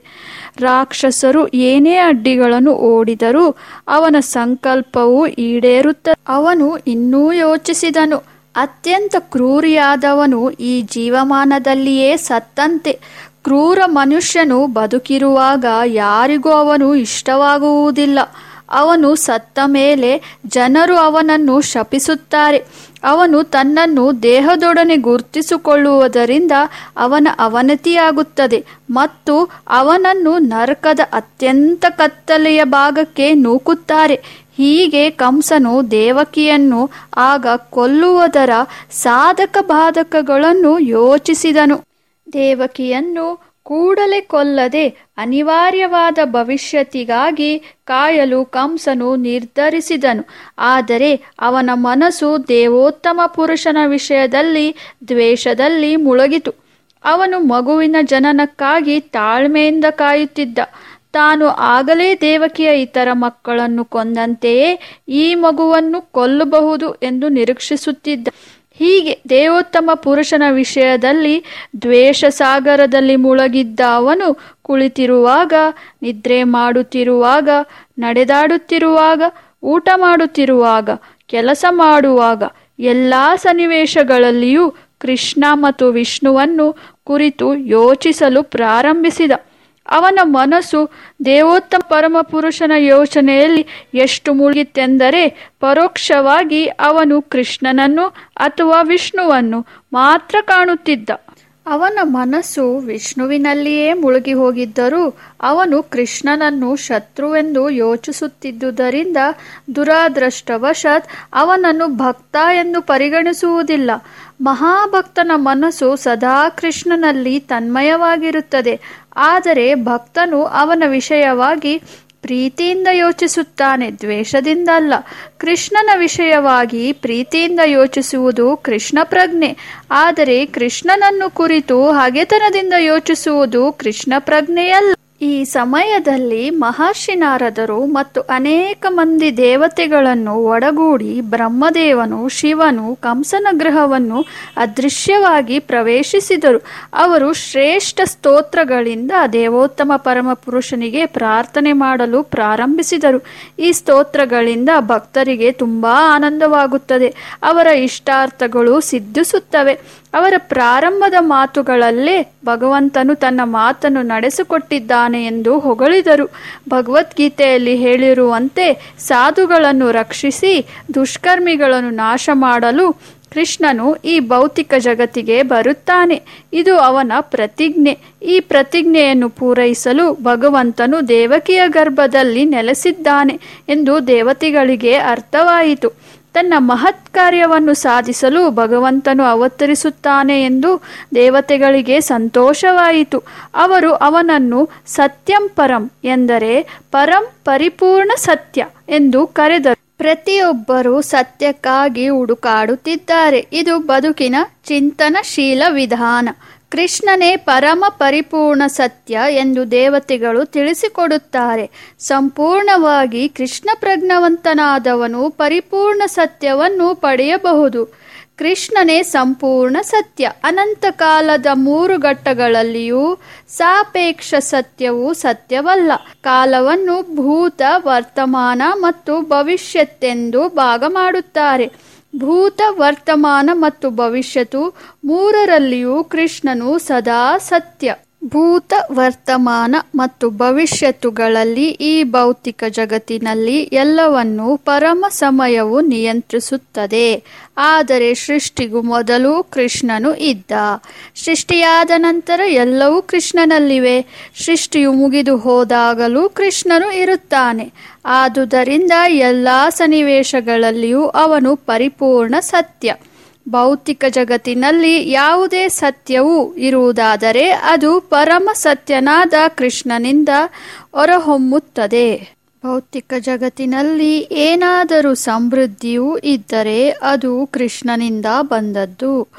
ರಾಕ್ಷಸರು ಏನೇ ಅಡ್ಡಿಗಳನ್ನು ಓಡಿದರೂ ಅವನ ಸಂಕಲ್ಪವು ಈಡೇರುತ್ತದೆ ಅವನು ಇನ್ನೂ ಯೋಚಿಸಿದನು ಅತ್ಯಂತ ಕ್ರೂರಿಯಾದವನು ಈ ಜೀವಮಾನದಲ್ಲಿಯೇ ಸತ್ತಂತೆ ಕ್ರೂರ ಮನುಷ್ಯನು ಬದುಕಿರುವಾಗ ಯಾರಿಗೂ ಅವನು ಇಷ್ಟವಾಗುವುದಿಲ್ಲ ಅವನು ಸತ್ತ ಮೇಲೆ ಜನರು ಅವನನ್ನು ಶಪಿಸುತ್ತಾರೆ ಅವನು ತನ್ನನ್ನು ದೇಹದೊಡನೆ ಗುರುತಿಸಿಕೊಳ್ಳುವುದರಿಂದ ಅವನ ಅವನತಿಯಾಗುತ್ತದೆ ಮತ್ತು ಅವನನ್ನು ನರಕದ ಅತ್ಯಂತ ಕತ್ತಲೆಯ ಭಾಗಕ್ಕೆ ನೂಕುತ್ತಾರೆ ಹೀಗೆ ಕಂಸನು ದೇವಕಿಯನ್ನು ಆಗ ಕೊಲ್ಲುವುದರ ಸಾಧಕ ಬಾಧಕಗಳನ್ನು ಯೋಚಿಸಿದನು ದೇವಕಿಯನ್ನು ಕೂಡಲೇ ಕೊಲ್ಲದೆ ಅನಿವಾರ್ಯವಾದ ಭವಿಷ್ಯತಿಗಾಗಿ ಕಾಯಲು ಕಂಸನು ನಿರ್ಧರಿಸಿದನು ಆದರೆ ಅವನ ಮನಸ್ಸು ದೇವೋತ್ತಮ ಪುರುಷನ ವಿಷಯದಲ್ಲಿ ದ್ವೇಷದಲ್ಲಿ ಮುಳುಗಿತು ಅವನು ಮಗುವಿನ ಜನನಕ್ಕಾಗಿ ತಾಳ್ಮೆಯಿಂದ ಕಾಯುತ್ತಿದ್ದ ತಾನು ಆಗಲೇ ದೇವಕಿಯ ಇತರ ಮಕ್ಕಳನ್ನು ಕೊಂದಂತೆಯೇ ಈ ಮಗುವನ್ನು ಕೊಲ್ಲಬಹುದು ಎಂದು ನಿರೀಕ್ಷಿಸುತ್ತಿದ್ದ ಹೀಗೆ ದೇವೋತ್ತಮ ಪುರುಷನ ವಿಷಯದಲ್ಲಿ ದ್ವೇಷ ಸಾಗರದಲ್ಲಿ ಮುಳುಗಿದ್ದ ಅವನು ಕುಳಿತಿರುವಾಗ ನಿದ್ರೆ ಮಾಡುತ್ತಿರುವಾಗ ನಡೆದಾಡುತ್ತಿರುವಾಗ ಊಟ ಮಾಡುತ್ತಿರುವಾಗ ಕೆಲಸ ಮಾಡುವಾಗ ಎಲ್ಲ ಸನ್ನಿವೇಶಗಳಲ್ಲಿಯೂ ಕೃಷ್ಣ ಮತ್ತು ವಿಷ್ಣುವನ್ನು ಕುರಿತು ಯೋಚಿಸಲು ಪ್ರಾರಂಭಿಸಿದ ಅವನ ಮನಸ್ಸು ದೇವೋತ್ತಮ ಪರಮಪುರುಷನ ಯೋಚನೆಯಲ್ಲಿ ಎಷ್ಟು ಮುಳುಗಿತ್ತೆಂದರೆ ಪರೋಕ್ಷವಾಗಿ ಅವನು ಕೃಷ್ಣನನ್ನು ಅಥವಾ ವಿಷ್ಣುವನ್ನು ಮಾತ್ರ ಕಾಣುತ್ತಿದ್ದ ಅವನ ಮನಸ್ಸು ವಿಷ್ಣುವಿನಲ್ಲಿಯೇ ಮುಳುಗಿ ಹೋಗಿದ್ದರೂ ಅವನು ಕೃಷ್ಣನನ್ನು ಶತ್ರುವೆಂದು ಯೋಚಿಸುತ್ತಿದ್ದುದರಿಂದ ದುರಾದೃಷ್ಟವಶಾತ್ ಅವನನ್ನು ಭಕ್ತ ಎಂದು ಪರಿಗಣಿಸುವುದಿಲ್ಲ ಮಹಾಭಕ್ತನ ಮನಸ್ಸು ಸದಾ ಕೃಷ್ಣನಲ್ಲಿ ತನ್ಮಯವಾಗಿರುತ್ತದೆ ಆದರೆ ಭಕ್ತನು ಅವನ ವಿಷಯವಾಗಿ ಪ್ರೀತಿಯಿಂದ ಯೋಚಿಸುತ್ತಾನೆ ದ್ವೇಷದಿಂದ ಅಲ್ಲ ಕೃಷ್ಣನ ವಿಷಯವಾಗಿ ಪ್ರೀತಿಯಿಂದ ಯೋಚಿಸುವುದು ಕೃಷ್ಣ ಪ್ರಜ್ಞೆ ಆದರೆ ಕೃಷ್ಣನನ್ನು ಕುರಿತು ಹಗೆತನದಿಂದ ಯೋಚಿಸುವುದು ಕೃಷ್ಣ ಪ್ರಜ್ಞೆಯಲ್ಲ ಈ ಸಮಯದಲ್ಲಿ ಮಹರ್ಷಿ ನಾರದರು ಮತ್ತು ಅನೇಕ ಮಂದಿ ದೇವತೆಗಳನ್ನು ಒಡಗೂಡಿ ಬ್ರಹ್ಮದೇವನು ಶಿವನು ಕಂಸನ ಗೃಹವನ್ನು ಅದೃಶ್ಯವಾಗಿ ಪ್ರವೇಶಿಸಿದರು ಅವರು ಶ್ರೇಷ್ಠ ಸ್ತೋತ್ರಗಳಿಂದ ದೇವೋತ್ತಮ ಪರಮಪುರುಷನಿಗೆ ಪ್ರಾರ್ಥನೆ ಮಾಡಲು ಪ್ರಾರಂಭಿಸಿದರು ಈ ಸ್ತೋತ್ರಗಳಿಂದ ಭಕ್ತರಿಗೆ ತುಂಬಾ ಆನಂದವಾಗುತ್ತದೆ ಅವರ ಇಷ್ಟಾರ್ಥಗಳು ಸಿದ್ಧಿಸುತ್ತವೆ ಅವರ ಪ್ರಾರಂಭದ ಮಾತುಗಳಲ್ಲೇ ಭಗವಂತನು ತನ್ನ ಮಾತನ್ನು ನಡೆಸಿಕೊಟ್ಟಿದ್ದಾನೆ ಎಂದು ಹೊಗಳಿದರು ಭಗವದ್ಗೀತೆಯಲ್ಲಿ ಹೇಳಿರುವಂತೆ ಸಾಧುಗಳನ್ನು ರಕ್ಷಿಸಿ ದುಷ್ಕರ್ಮಿಗಳನ್ನು ನಾಶ ಮಾಡಲು ಕೃಷ್ಣನು ಈ ಭೌತಿಕ ಜಗತ್ತಿಗೆ ಬರುತ್ತಾನೆ ಇದು ಅವನ ಪ್ರತಿಜ್ಞೆ ಈ ಪ್ರತಿಜ್ಞೆಯನ್ನು ಪೂರೈಸಲು ಭಗವಂತನು ದೇವಕಿಯ ಗರ್ಭದಲ್ಲಿ ನೆಲೆಸಿದ್ದಾನೆ ಎಂದು ದೇವತೆಗಳಿಗೆ ಅರ್ಥವಾಯಿತು ತನ್ನ ಮಹತ್ ಕಾರ್ಯವನ್ನು ಸಾಧಿಸಲು ಭಗವಂತನು ಅವತರಿಸುತ್ತಾನೆ ಎಂದು ದೇವತೆಗಳಿಗೆ ಸಂತೋಷವಾಯಿತು ಅವರು ಅವನನ್ನು ಸತ್ಯಂ ಪರಂ ಎಂದರೆ ಪರಂ ಪರಿಪೂರ್ಣ ಸತ್ಯ ಎಂದು ಕರೆದರು ಪ್ರತಿಯೊಬ್ಬರೂ ಸತ್ಯಕ್ಕಾಗಿ ಹುಡುಕಾಡುತ್ತಿದ್ದಾರೆ ಇದು ಬದುಕಿನ ಚಿಂತನಶೀಲ ವಿಧಾನ ಕೃಷ್ಣನೇ ಪರಮ ಪರಿಪೂರ್ಣ ಸತ್ಯ ಎಂದು ದೇವತೆಗಳು ತಿಳಿಸಿಕೊಡುತ್ತಾರೆ ಸಂಪೂರ್ಣವಾಗಿ ಕೃಷ್ಣ ಪ್ರಜ್ಞವಂತನಾದವನು ಪರಿಪೂರ್ಣ ಸತ್ಯವನ್ನು ಪಡೆಯಬಹುದು ಕೃಷ್ಣನೇ ಸಂಪೂರ್ಣ ಸತ್ಯ ಅನಂತ ಕಾಲದ ಮೂರು ಘಟ್ಟಗಳಲ್ಲಿಯೂ ಸಾಪೇಕ್ಷ ಸತ್ಯವು ಸತ್ಯವಲ್ಲ ಕಾಲವನ್ನು ಭೂತ ವರ್ತಮಾನ ಮತ್ತು ಭವಿಷ್ಯತ್ತೆಂದು ಭಾಗ ಮಾಡುತ್ತಾರೆ ಭೂತ ವರ್ತಮಾನ ಮತ್ತು ಭವಿಷ್ಯತ್ತು ಮೂರರಲ್ಲಿಯೂ ಕೃಷ್ಣನು ಸದಾ ಸತ್ಯ ಭೂತ ವರ್ತಮಾನ ಮತ್ತು ಭವಿಷ್ಯತ್ತುಗಳಲ್ಲಿ ಈ ಭೌತಿಕ ಜಗತ್ತಿನಲ್ಲಿ ಎಲ್ಲವನ್ನೂ ಪರಮ ಸಮಯವು ನಿಯಂತ್ರಿಸುತ್ತದೆ ಆದರೆ ಸೃಷ್ಟಿಗೂ ಮೊದಲು ಕೃಷ್ಣನು ಇದ್ದ ಸೃಷ್ಟಿಯಾದ ನಂತರ ಎಲ್ಲವೂ ಕೃಷ್ಣನಲ್ಲಿವೆ ಸೃಷ್ಟಿಯು ಮುಗಿದು ಹೋದಾಗಲೂ ಕೃಷ್ಣನು ಇರುತ್ತಾನೆ ಆದುದರಿಂದ ಎಲ್ಲ ಸನ್ನಿವೇಶಗಳಲ್ಲಿಯೂ ಅವನು ಪರಿಪೂರ್ಣ ಸತ್ಯ ಭೌತಿಕ ಜಗತ್ತಿನಲ್ಲಿ ಯಾವುದೇ ಸತ್ಯವೂ ಇರುವುದಾದರೆ ಅದು ಪರಮ ಸತ್ಯನಾದ ಕೃಷ್ಣನಿಂದ ಹೊರಹೊಮ್ಮುತ್ತದೆ ಭೌತಿಕ ಜಗತ್ತಿನಲ್ಲಿ ಏನಾದರೂ ಸಮೃದ್ಧಿಯೂ ಇದ್ದರೆ ಅದು ಕೃಷ್ಣನಿಂದ ಬಂದದ್ದು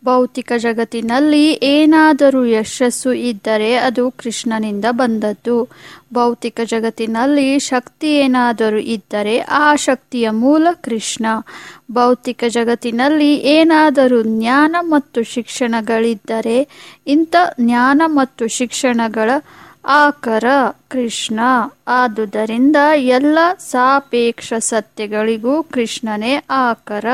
ಭೌತಿಕ ಜಗತ್ತಿನಲ್ಲಿ ಏನಾದರೂ ಯಶಸ್ಸು ಇದ್ದರೆ ಅದು ಕೃಷ್ಣನಿಂದ ಬಂದದ್ದು ಭೌತಿಕ ಜಗತ್ತಿನಲ್ಲಿ ಶಕ್ತಿ ಏನಾದರೂ ಇದ್ದರೆ ಆ ಶಕ್ತಿಯ ಮೂಲ ಕೃಷ್ಣ ಭೌತಿಕ ಜಗತ್ತಿನಲ್ಲಿ ಏನಾದರೂ ಜ್ಞಾನ ಮತ್ತು ಶಿಕ್ಷಣಗಳಿದ್ದರೆ ಇಂಥ ಜ್ಞಾನ ಮತ್ತು ಶಿಕ್ಷಣಗಳ ಆಕರ ಕೃಷ್ಣ ಆದುದರಿಂದ ಎಲ್ಲ ಸಾಪೇಕ್ಷ ಸತ್ಯಗಳಿಗೂ ಕೃಷ್ಣನೇ ಆಕರ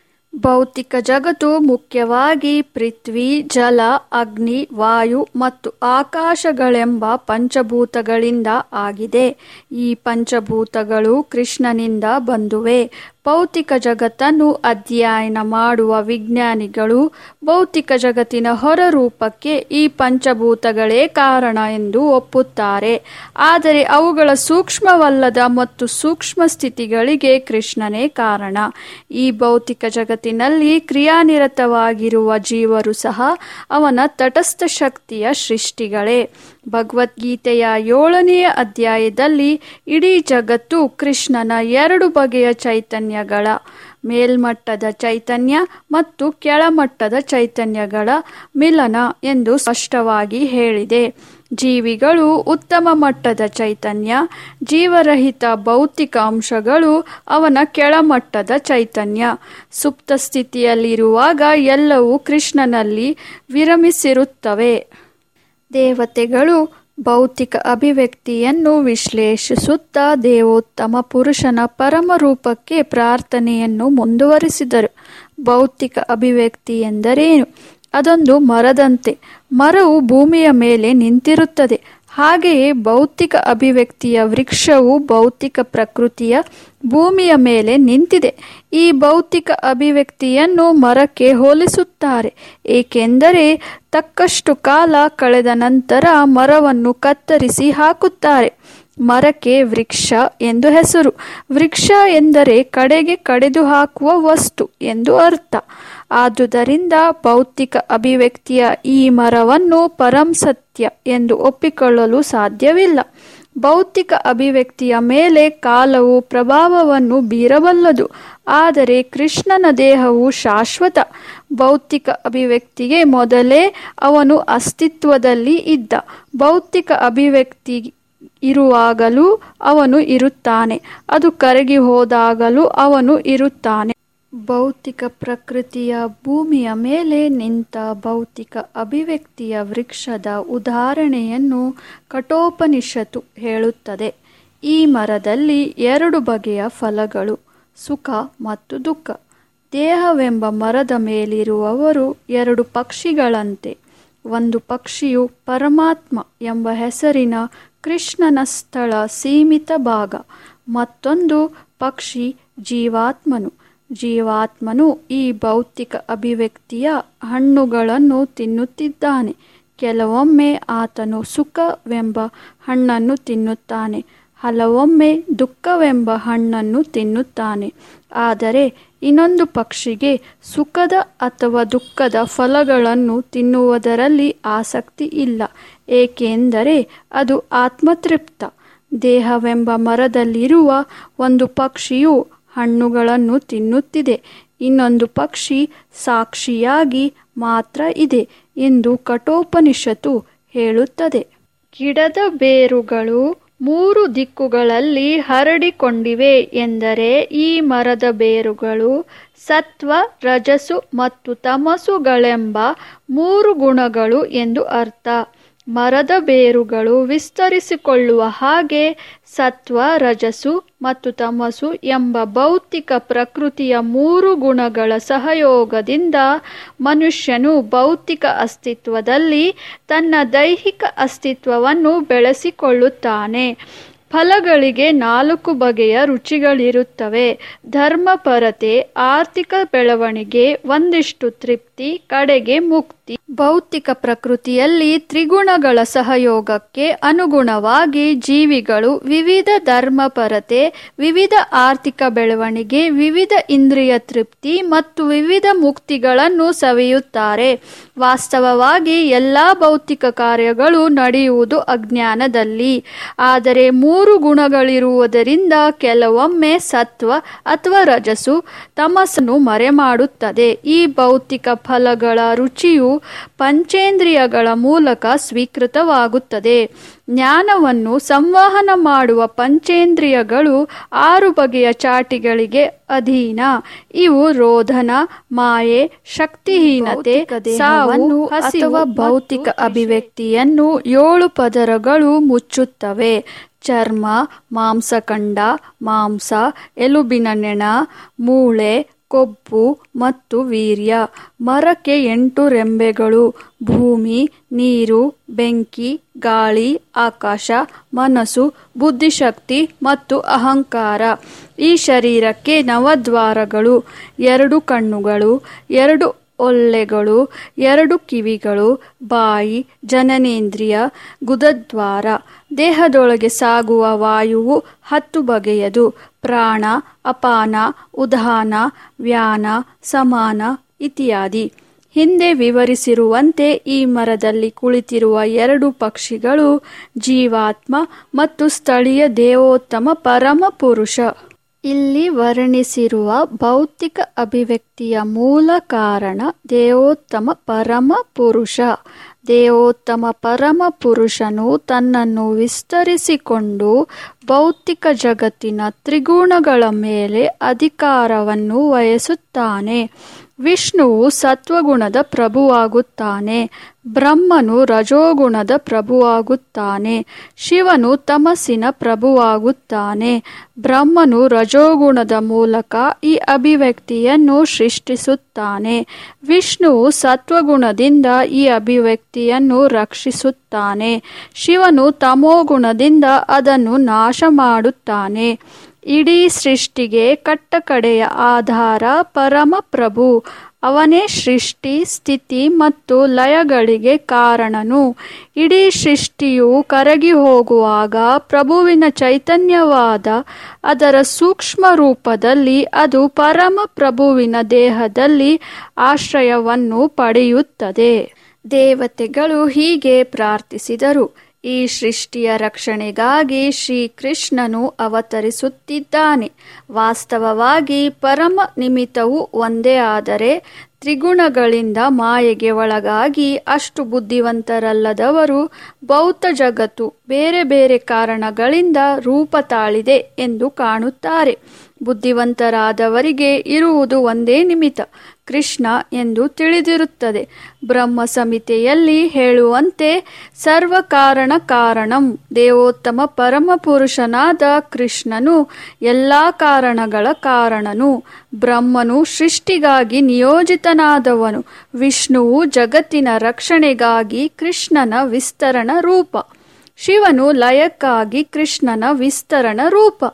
ಭೌತಿಕ ಜಗತ್ತು ಮುಖ್ಯವಾಗಿ ಪೃಥ್ವಿ ಜಲ ಅಗ್ನಿ ವಾಯು ಮತ್ತು ಆಕಾಶಗಳೆಂಬ ಪಂಚಭೂತಗಳಿಂದ ಆಗಿದೆ ಈ ಪಂಚಭೂತಗಳು ಕೃಷ್ಣನಿಂದ ಬಂದುವೆ ಭೌತಿಕ ಜಗತ್ತನ್ನು ಅಧ್ಯಯನ ಮಾಡುವ ವಿಜ್ಞಾನಿಗಳು ಭೌತಿಕ ಜಗತ್ತಿನ ಹೊರರೂಪಕ್ಕೆ ಈ ಪಂಚಭೂತಗಳೇ ಕಾರಣ ಎಂದು ಒಪ್ಪುತ್ತಾರೆ ಆದರೆ ಅವುಗಳ ಸೂಕ್ಷ್ಮವಲ್ಲದ ಮತ್ತು ಸೂಕ್ಷ್ಮ ಸ್ಥಿತಿಗಳಿಗೆ ಕೃಷ್ಣನೇ ಕಾರಣ ಈ ಭೌತಿಕ ಜಗತ್ತಿನಲ್ಲಿ ಕ್ರಿಯಾನಿರತವಾಗಿರುವ ಜೀವರು ಸಹ ಅವನ ತಟಸ್ಥ ಶಕ್ತಿಯ ಸೃಷ್ಟಿಗಳೇ ಭಗವದ್ಗೀತೆಯ ಏಳನೆಯ ಅಧ್ಯಾಯದಲ್ಲಿ ಇಡೀ ಜಗತ್ತು ಕೃಷ್ಣನ ಎರಡು ಬಗೆಯ ಚೈತನ್ಯಗಳ ಮೇಲ್ಮಟ್ಟದ ಚೈತನ್ಯ ಮತ್ತು ಕೆಳಮಟ್ಟದ ಚೈತನ್ಯಗಳ ಮಿಲನ ಎಂದು ಸ್ಪಷ್ಟವಾಗಿ ಹೇಳಿದೆ ಜೀವಿಗಳು ಉತ್ತಮ ಮಟ್ಟದ ಚೈತನ್ಯ ಜೀವರಹಿತ ಭೌತಿಕ ಅಂಶಗಳು ಅವನ ಕೆಳಮಟ್ಟದ ಚೈತನ್ಯ ಸುಪ್ತ ಸ್ಥಿತಿಯಲ್ಲಿರುವಾಗ ಎಲ್ಲವೂ ಕೃಷ್ಣನಲ್ಲಿ ವಿರಮಿಸಿರುತ್ತವೆ ದೇವತೆಗಳು ಭೌತಿಕ ಅಭಿವ್ಯಕ್ತಿಯನ್ನು ವಿಶ್ಲೇಷಿಸುತ್ತಾ ದೇವೋತ್ತಮ ಪುರುಷನ ಪರಮರೂಪಕ್ಕೆ ಪ್ರಾರ್ಥನೆಯನ್ನು ಮುಂದುವರಿಸಿದರು ಭೌತಿಕ ಅಭಿವ್ಯಕ್ತಿ ಎಂದರೇನು ಅದೊಂದು ಮರದಂತೆ ಮರವು ಭೂಮಿಯ ಮೇಲೆ ನಿಂತಿರುತ್ತದೆ ಹಾಗೆಯೇ ಭೌತಿಕ ಅಭಿವ್ಯಕ್ತಿಯ ವೃಕ್ಷವು ಭೌತಿಕ ಪ್ರಕೃತಿಯ ಭೂಮಿಯ ಮೇಲೆ ನಿಂತಿದೆ ಈ ಭೌತಿಕ ಅಭಿವ್ಯಕ್ತಿಯನ್ನು ಮರಕ್ಕೆ ಹೋಲಿಸುತ್ತಾರೆ ಏಕೆಂದರೆ ತಕ್ಕಷ್ಟು ಕಾಲ ಕಳೆದ ನಂತರ ಮರವನ್ನು ಕತ್ತರಿಸಿ ಹಾಕುತ್ತಾರೆ ಮರಕ್ಕೆ ವೃಕ್ಷ ಎಂದು ಹೆಸರು ವೃಕ್ಷ ಎಂದರೆ ಕಡೆಗೆ ಕಡೆದು ಹಾಕುವ ವಸ್ತು ಎಂದು ಅರ್ಥ ಆದುದರಿಂದ ಭೌತಿಕ ಅಭಿವ್ಯಕ್ತಿಯ ಈ ಮರವನ್ನು ಪರಂ ಸತ್ಯ ಎಂದು ಒಪ್ಪಿಕೊಳ್ಳಲು ಸಾಧ್ಯವಿಲ್ಲ ಭೌತಿಕ ಅಭಿವ್ಯಕ್ತಿಯ ಮೇಲೆ ಕಾಲವು ಪ್ರಭಾವವನ್ನು ಬೀರಬಲ್ಲದು ಆದರೆ ಕೃಷ್ಣನ ದೇಹವು ಶಾಶ್ವತ ಭೌತಿಕ ಅಭಿವ್ಯಕ್ತಿಗೆ ಮೊದಲೇ ಅವನು ಅಸ್ತಿತ್ವದಲ್ಲಿ ಇದ್ದ ಭೌತಿಕ ಅಭಿವ್ಯಕ್ತಿ ಇರುವಾಗಲೂ ಅವನು ಇರುತ್ತಾನೆ ಅದು ಕರಗಿ ಹೋದಾಗಲೂ ಅವನು ಇರುತ್ತಾನೆ ಭೌತಿಕ ಪ್ರಕೃತಿಯ ಭೂಮಿಯ ಮೇಲೆ ನಿಂತ ಭೌತಿಕ ಅಭಿವ್ಯಕ್ತಿಯ ವೃಕ್ಷದ ಉದಾಹರಣೆಯನ್ನು ಕಠೋಪನಿಷತ್ತು ಹೇಳುತ್ತದೆ ಈ ಮರದಲ್ಲಿ ಎರಡು ಬಗೆಯ ಫಲಗಳು ಸುಖ ಮತ್ತು ದುಃಖ ದೇಹವೆಂಬ ಮರದ ಮೇಲಿರುವವರು ಎರಡು ಪಕ್ಷಿಗಳಂತೆ ಒಂದು ಪಕ್ಷಿಯು ಪರಮಾತ್ಮ ಎಂಬ ಹೆಸರಿನ ಕೃಷ್ಣನ ಸ್ಥಳ ಸೀಮಿತ ಭಾಗ ಮತ್ತೊಂದು ಪಕ್ಷಿ ಜೀವಾತ್ಮನು ಜೀವಾತ್ಮನು ಈ ಭೌತಿಕ ಅಭಿವ್ಯಕ್ತಿಯ ಹಣ್ಣುಗಳನ್ನು ತಿನ್ನುತ್ತಿದ್ದಾನೆ ಕೆಲವೊಮ್ಮೆ ಆತನು ಸುಖವೆಂಬ ಹಣ್ಣನ್ನು ತಿನ್ನುತ್ತಾನೆ ಹಲವೊಮ್ಮೆ ದುಃಖವೆಂಬ ಹಣ್ಣನ್ನು ತಿನ್ನುತ್ತಾನೆ ಆದರೆ ಇನ್ನೊಂದು ಪಕ್ಷಿಗೆ ಸುಖದ ಅಥವಾ ದುಃಖದ ಫಲಗಳನ್ನು ತಿನ್ನುವುದರಲ್ಲಿ ಆಸಕ್ತಿ ಇಲ್ಲ ಏಕೆಂದರೆ ಅದು ಆತ್ಮತೃಪ್ತ ದೇಹವೆಂಬ ಮರದಲ್ಲಿರುವ ಒಂದು ಪಕ್ಷಿಯು ಹಣ್ಣುಗಳನ್ನು ತಿನ್ನುತ್ತಿದೆ ಇನ್ನೊಂದು ಪಕ್ಷಿ ಸಾಕ್ಷಿಯಾಗಿ ಮಾತ್ರ ಇದೆ ಎಂದು ಕಠೋಪನಿಷತ್ತು ಹೇಳುತ್ತದೆ ಗಿಡದ ಬೇರುಗಳು ಮೂರು ದಿಕ್ಕುಗಳಲ್ಲಿ ಹರಡಿಕೊಂಡಿವೆ ಎಂದರೆ ಈ ಮರದ ಬೇರುಗಳು ಸತ್ವ ರಜಸು ಮತ್ತು ತಮಸುಗಳೆಂಬ ಮೂರು ಗುಣಗಳು ಎಂದು ಅರ್ಥ ಮರದ ಬೇರುಗಳು ವಿಸ್ತರಿಸಿಕೊಳ್ಳುವ ಹಾಗೆ ಸತ್ವ ರಜಸು ಮತ್ತು ತಮಸು ಎಂಬ ಭೌತಿಕ ಪ್ರಕೃತಿಯ ಮೂರು ಗುಣಗಳ ಸಹಯೋಗದಿಂದ ಮನುಷ್ಯನು ಭೌತಿಕ ಅಸ್ತಿತ್ವದಲ್ಲಿ ತನ್ನ ದೈಹಿಕ ಅಸ್ತಿತ್ವವನ್ನು ಬೆಳೆಸಿಕೊಳ್ಳುತ್ತಾನೆ ಫಲಗಳಿಗೆ ನಾಲ್ಕು ಬಗೆಯ ರುಚಿಗಳಿರುತ್ತವೆ ಧರ್ಮಪರತೆ ಆರ್ಥಿಕ ಬೆಳವಣಿಗೆ ಒಂದಿಷ್ಟು ತೃಪ್ತಿ ಕಡೆಗೆ ಮುಕ್ತಿ ಭೌತಿಕ ಪ್ರಕೃತಿಯಲ್ಲಿ ತ್ರಿಗುಣಗಳ ಸಹಯೋಗಕ್ಕೆ ಅನುಗುಣವಾಗಿ ಜೀವಿಗಳು ವಿವಿಧ ಧರ್ಮಪರತೆ ವಿವಿಧ ಆರ್ಥಿಕ ಬೆಳವಣಿಗೆ ವಿವಿಧ ಇಂದ್ರಿಯ ತೃಪ್ತಿ ಮತ್ತು ವಿವಿಧ ಮುಕ್ತಿಗಳನ್ನು ಸವಿಯುತ್ತಾರೆ ವಾಸ್ತವವಾಗಿ ಎಲ್ಲ ಭೌತಿಕ ಕಾರ್ಯಗಳು ನಡೆಯುವುದು ಅಜ್ಞಾನದಲ್ಲಿ ಆದರೆ ಮೂರು ಮೂರು ಗುಣಗಳಿರುವುದರಿಂದ ಕೆಲವೊಮ್ಮೆ ಸತ್ವ ಅಥವಾ ರಜಸು ತಮಸ್ಸನ್ನು ಮರೆಮಾಡುತ್ತದೆ ಈ ಭೌತಿಕ ಫಲಗಳ ರುಚಿಯು ಪಂಚೇಂದ್ರಿಯಗಳ ಮೂಲಕ ಸ್ವೀಕೃತವಾಗುತ್ತದೆ ಜ್ಞಾನವನ್ನು ಸಂವಹನ ಮಾಡುವ ಪಂಚೇಂದ್ರಿಯಗಳು ಆರು ಬಗೆಯ ಚಾಟಿಗಳಿಗೆ ಅಧೀನ ಇವು ರೋಧನ ಮಾಯೆ ಶಕ್ತಿಹೀನತೆ ಸಾವು ಅಥವಾ ಭೌತಿಕ ಅಭಿವ್ಯಕ್ತಿಯನ್ನು ಏಳು ಪದರಗಳು ಮುಚ್ಚುತ್ತವೆ ಚರ್ಮ ಮಾಂಸಖಂಡ ಮಾಂಸ ಎಲುಬಿನ ನೆಣ ಮೂಳೆ ಕೊಬ್ಬು ಮತ್ತು ವೀರ್ಯ ಮರಕ್ಕೆ ಎಂಟು ರೆಂಬೆಗಳು ಭೂಮಿ ನೀರು ಬೆಂಕಿ ಗಾಳಿ ಆಕಾಶ ಮನಸ್ಸು ಬುದ್ಧಿಶಕ್ತಿ ಮತ್ತು ಅಹಂಕಾರ ಈ ಶರೀರಕ್ಕೆ ನವದ್ವಾರಗಳು ಎರಡು ಕಣ್ಣುಗಳು ಎರಡು ಒಲ್ಲೆಗಳು ಎರಡು ಕಿವಿಗಳು ಬಾಯಿ ಜನನೇಂದ್ರಿಯ ಗುದದ್ವಾರ ದೇಹದೊಳಗೆ ಸಾಗುವ ವಾಯುವು ಹತ್ತು ಬಗೆಯದು ಪ್ರಾಣ ಅಪಾನ ಉದಾನ ವ್ಯಾನ ಸಮಾನ ಇತ್ಯಾದಿ ಹಿಂದೆ ವಿವರಿಸಿರುವಂತೆ ಈ ಮರದಲ್ಲಿ ಕುಳಿತಿರುವ ಎರಡು ಪಕ್ಷಿಗಳು ಜೀವಾತ್ಮ ಮತ್ತು ಸ್ಥಳೀಯ ದೇವೋತ್ತಮ ಪರಮ ಪುರುಷ ಇಲ್ಲಿ ವರ್ಣಿಸಿರುವ ಭೌತಿಕ ಅಭಿವ್ಯಕ್ತಿಯ ಮೂಲ ಕಾರಣ ದೇವೋತ್ತಮ ಪರಮ ಪುರುಷ ದೇವೋತ್ತಮ ಪರಮ ಪುರುಷನು ತನ್ನನ್ನು ವಿಸ್ತರಿಸಿಕೊಂಡು ಭೌತಿಕ ಜಗತ್ತಿನ ತ್ರಿಗುಣಗಳ ಮೇಲೆ ಅಧಿಕಾರವನ್ನು ವಹಿಸುತ್ತಾನೆ ವಿಷ್ಣುವು ಸತ್ವಗುಣದ ಪ್ರಭುವಾಗುತ್ತಾನೆ ಬ್ರಹ್ಮನು ರಜೋಗುಣದ ಪ್ರಭುವಾಗುತ್ತಾನೆ ಶಿವನು ತಮಸ್ಸಿನ ಪ್ರಭುವಾಗುತ್ತಾನೆ ಬ್ರಹ್ಮನು ರಜೋಗುಣದ ಮೂಲಕ ಈ ಅಭಿವ್ಯಕ್ತಿಯನ್ನು ಸೃಷ್ಟಿಸುತ್ತಾನೆ ವಿಷ್ಣುವು ಸತ್ವಗುಣದಿಂದ ಈ ಅಭಿವ್ಯಕ್ತಿಯನ್ನು ರಕ್ಷಿಸುತ್ತಾನೆ ಶಿವನು ತಮೋಗುಣದಿಂದ ಅದನ್ನು ನಾಶ ಮಾಡುತ್ತಾನೆ ಇಡೀ ಸೃಷ್ಟಿಗೆ ಕಟ್ಟಕಡೆಯ ಆಧಾರ ಪರಮ ಪ್ರಭು ಅವನೇ ಸೃಷ್ಟಿ ಸ್ಥಿತಿ ಮತ್ತು ಲಯಗಳಿಗೆ ಕಾರಣನು ಇಡೀ ಸೃಷ್ಟಿಯು ಕರಗಿ ಹೋಗುವಾಗ ಪ್ರಭುವಿನ ಚೈತನ್ಯವಾದ ಅದರ ಸೂಕ್ಷ್ಮ ರೂಪದಲ್ಲಿ ಅದು ಪರಮ ಪ್ರಭುವಿನ ದೇಹದಲ್ಲಿ ಆಶ್ರಯವನ್ನು ಪಡೆಯುತ್ತದೆ ದೇವತೆಗಳು ಹೀಗೆ ಪ್ರಾರ್ಥಿಸಿದರು ಈ ಸೃಷ್ಟಿಯ ರಕ್ಷಣೆಗಾಗಿ ಶ್ರೀಕೃಷ್ಣನು ಅವತರಿಸುತ್ತಿದ್ದಾನೆ ವಾಸ್ತವವಾಗಿ ಪರಮ ನಿಮಿತ್ತವು ಒಂದೇ ಆದರೆ ತ್ರಿಗುಣಗಳಿಂದ ಮಾಯೆಗೆ ಒಳಗಾಗಿ ಅಷ್ಟು ಬುದ್ಧಿವಂತರಲ್ಲದವರು ಭೌತ ಜಗತ್ತು ಬೇರೆ ಬೇರೆ ಕಾರಣಗಳಿಂದ ರೂಪ ತಾಳಿದೆ ಎಂದು ಕಾಣುತ್ತಾರೆ ಬುದ್ಧಿವಂತರಾದವರಿಗೆ ಇರುವುದು ಒಂದೇ ನಿಮಿತ್ತ ಕೃಷ್ಣ ಎಂದು ತಿಳಿದಿರುತ್ತದೆ ಬ್ರಹ್ಮ ಸಂಹಿತೆಯಲ್ಲಿ ಹೇಳುವಂತೆ ಸರ್ವ ಕಾರಣ ಕಾರಣಂ ದೇವೋತ್ತಮ ಪರಮ ಪುರುಷನಾದ ಕೃಷ್ಣನು ಎಲ್ಲ ಕಾರಣಗಳ ಕಾರಣನು ಬ್ರಹ್ಮನು ಸೃಷ್ಟಿಗಾಗಿ ನಿಯೋಜಿತನಾದವನು ವಿಷ್ಣುವು ಜಗತ್ತಿನ ರಕ್ಷಣೆಗಾಗಿ ಕೃಷ್ಣನ ವಿಸ್ತರಣ ರೂಪ ಶಿವನು ಲಯಕ್ಕಾಗಿ ಕೃಷ್ಣನ ವಿಸ್ತರಣ ರೂಪ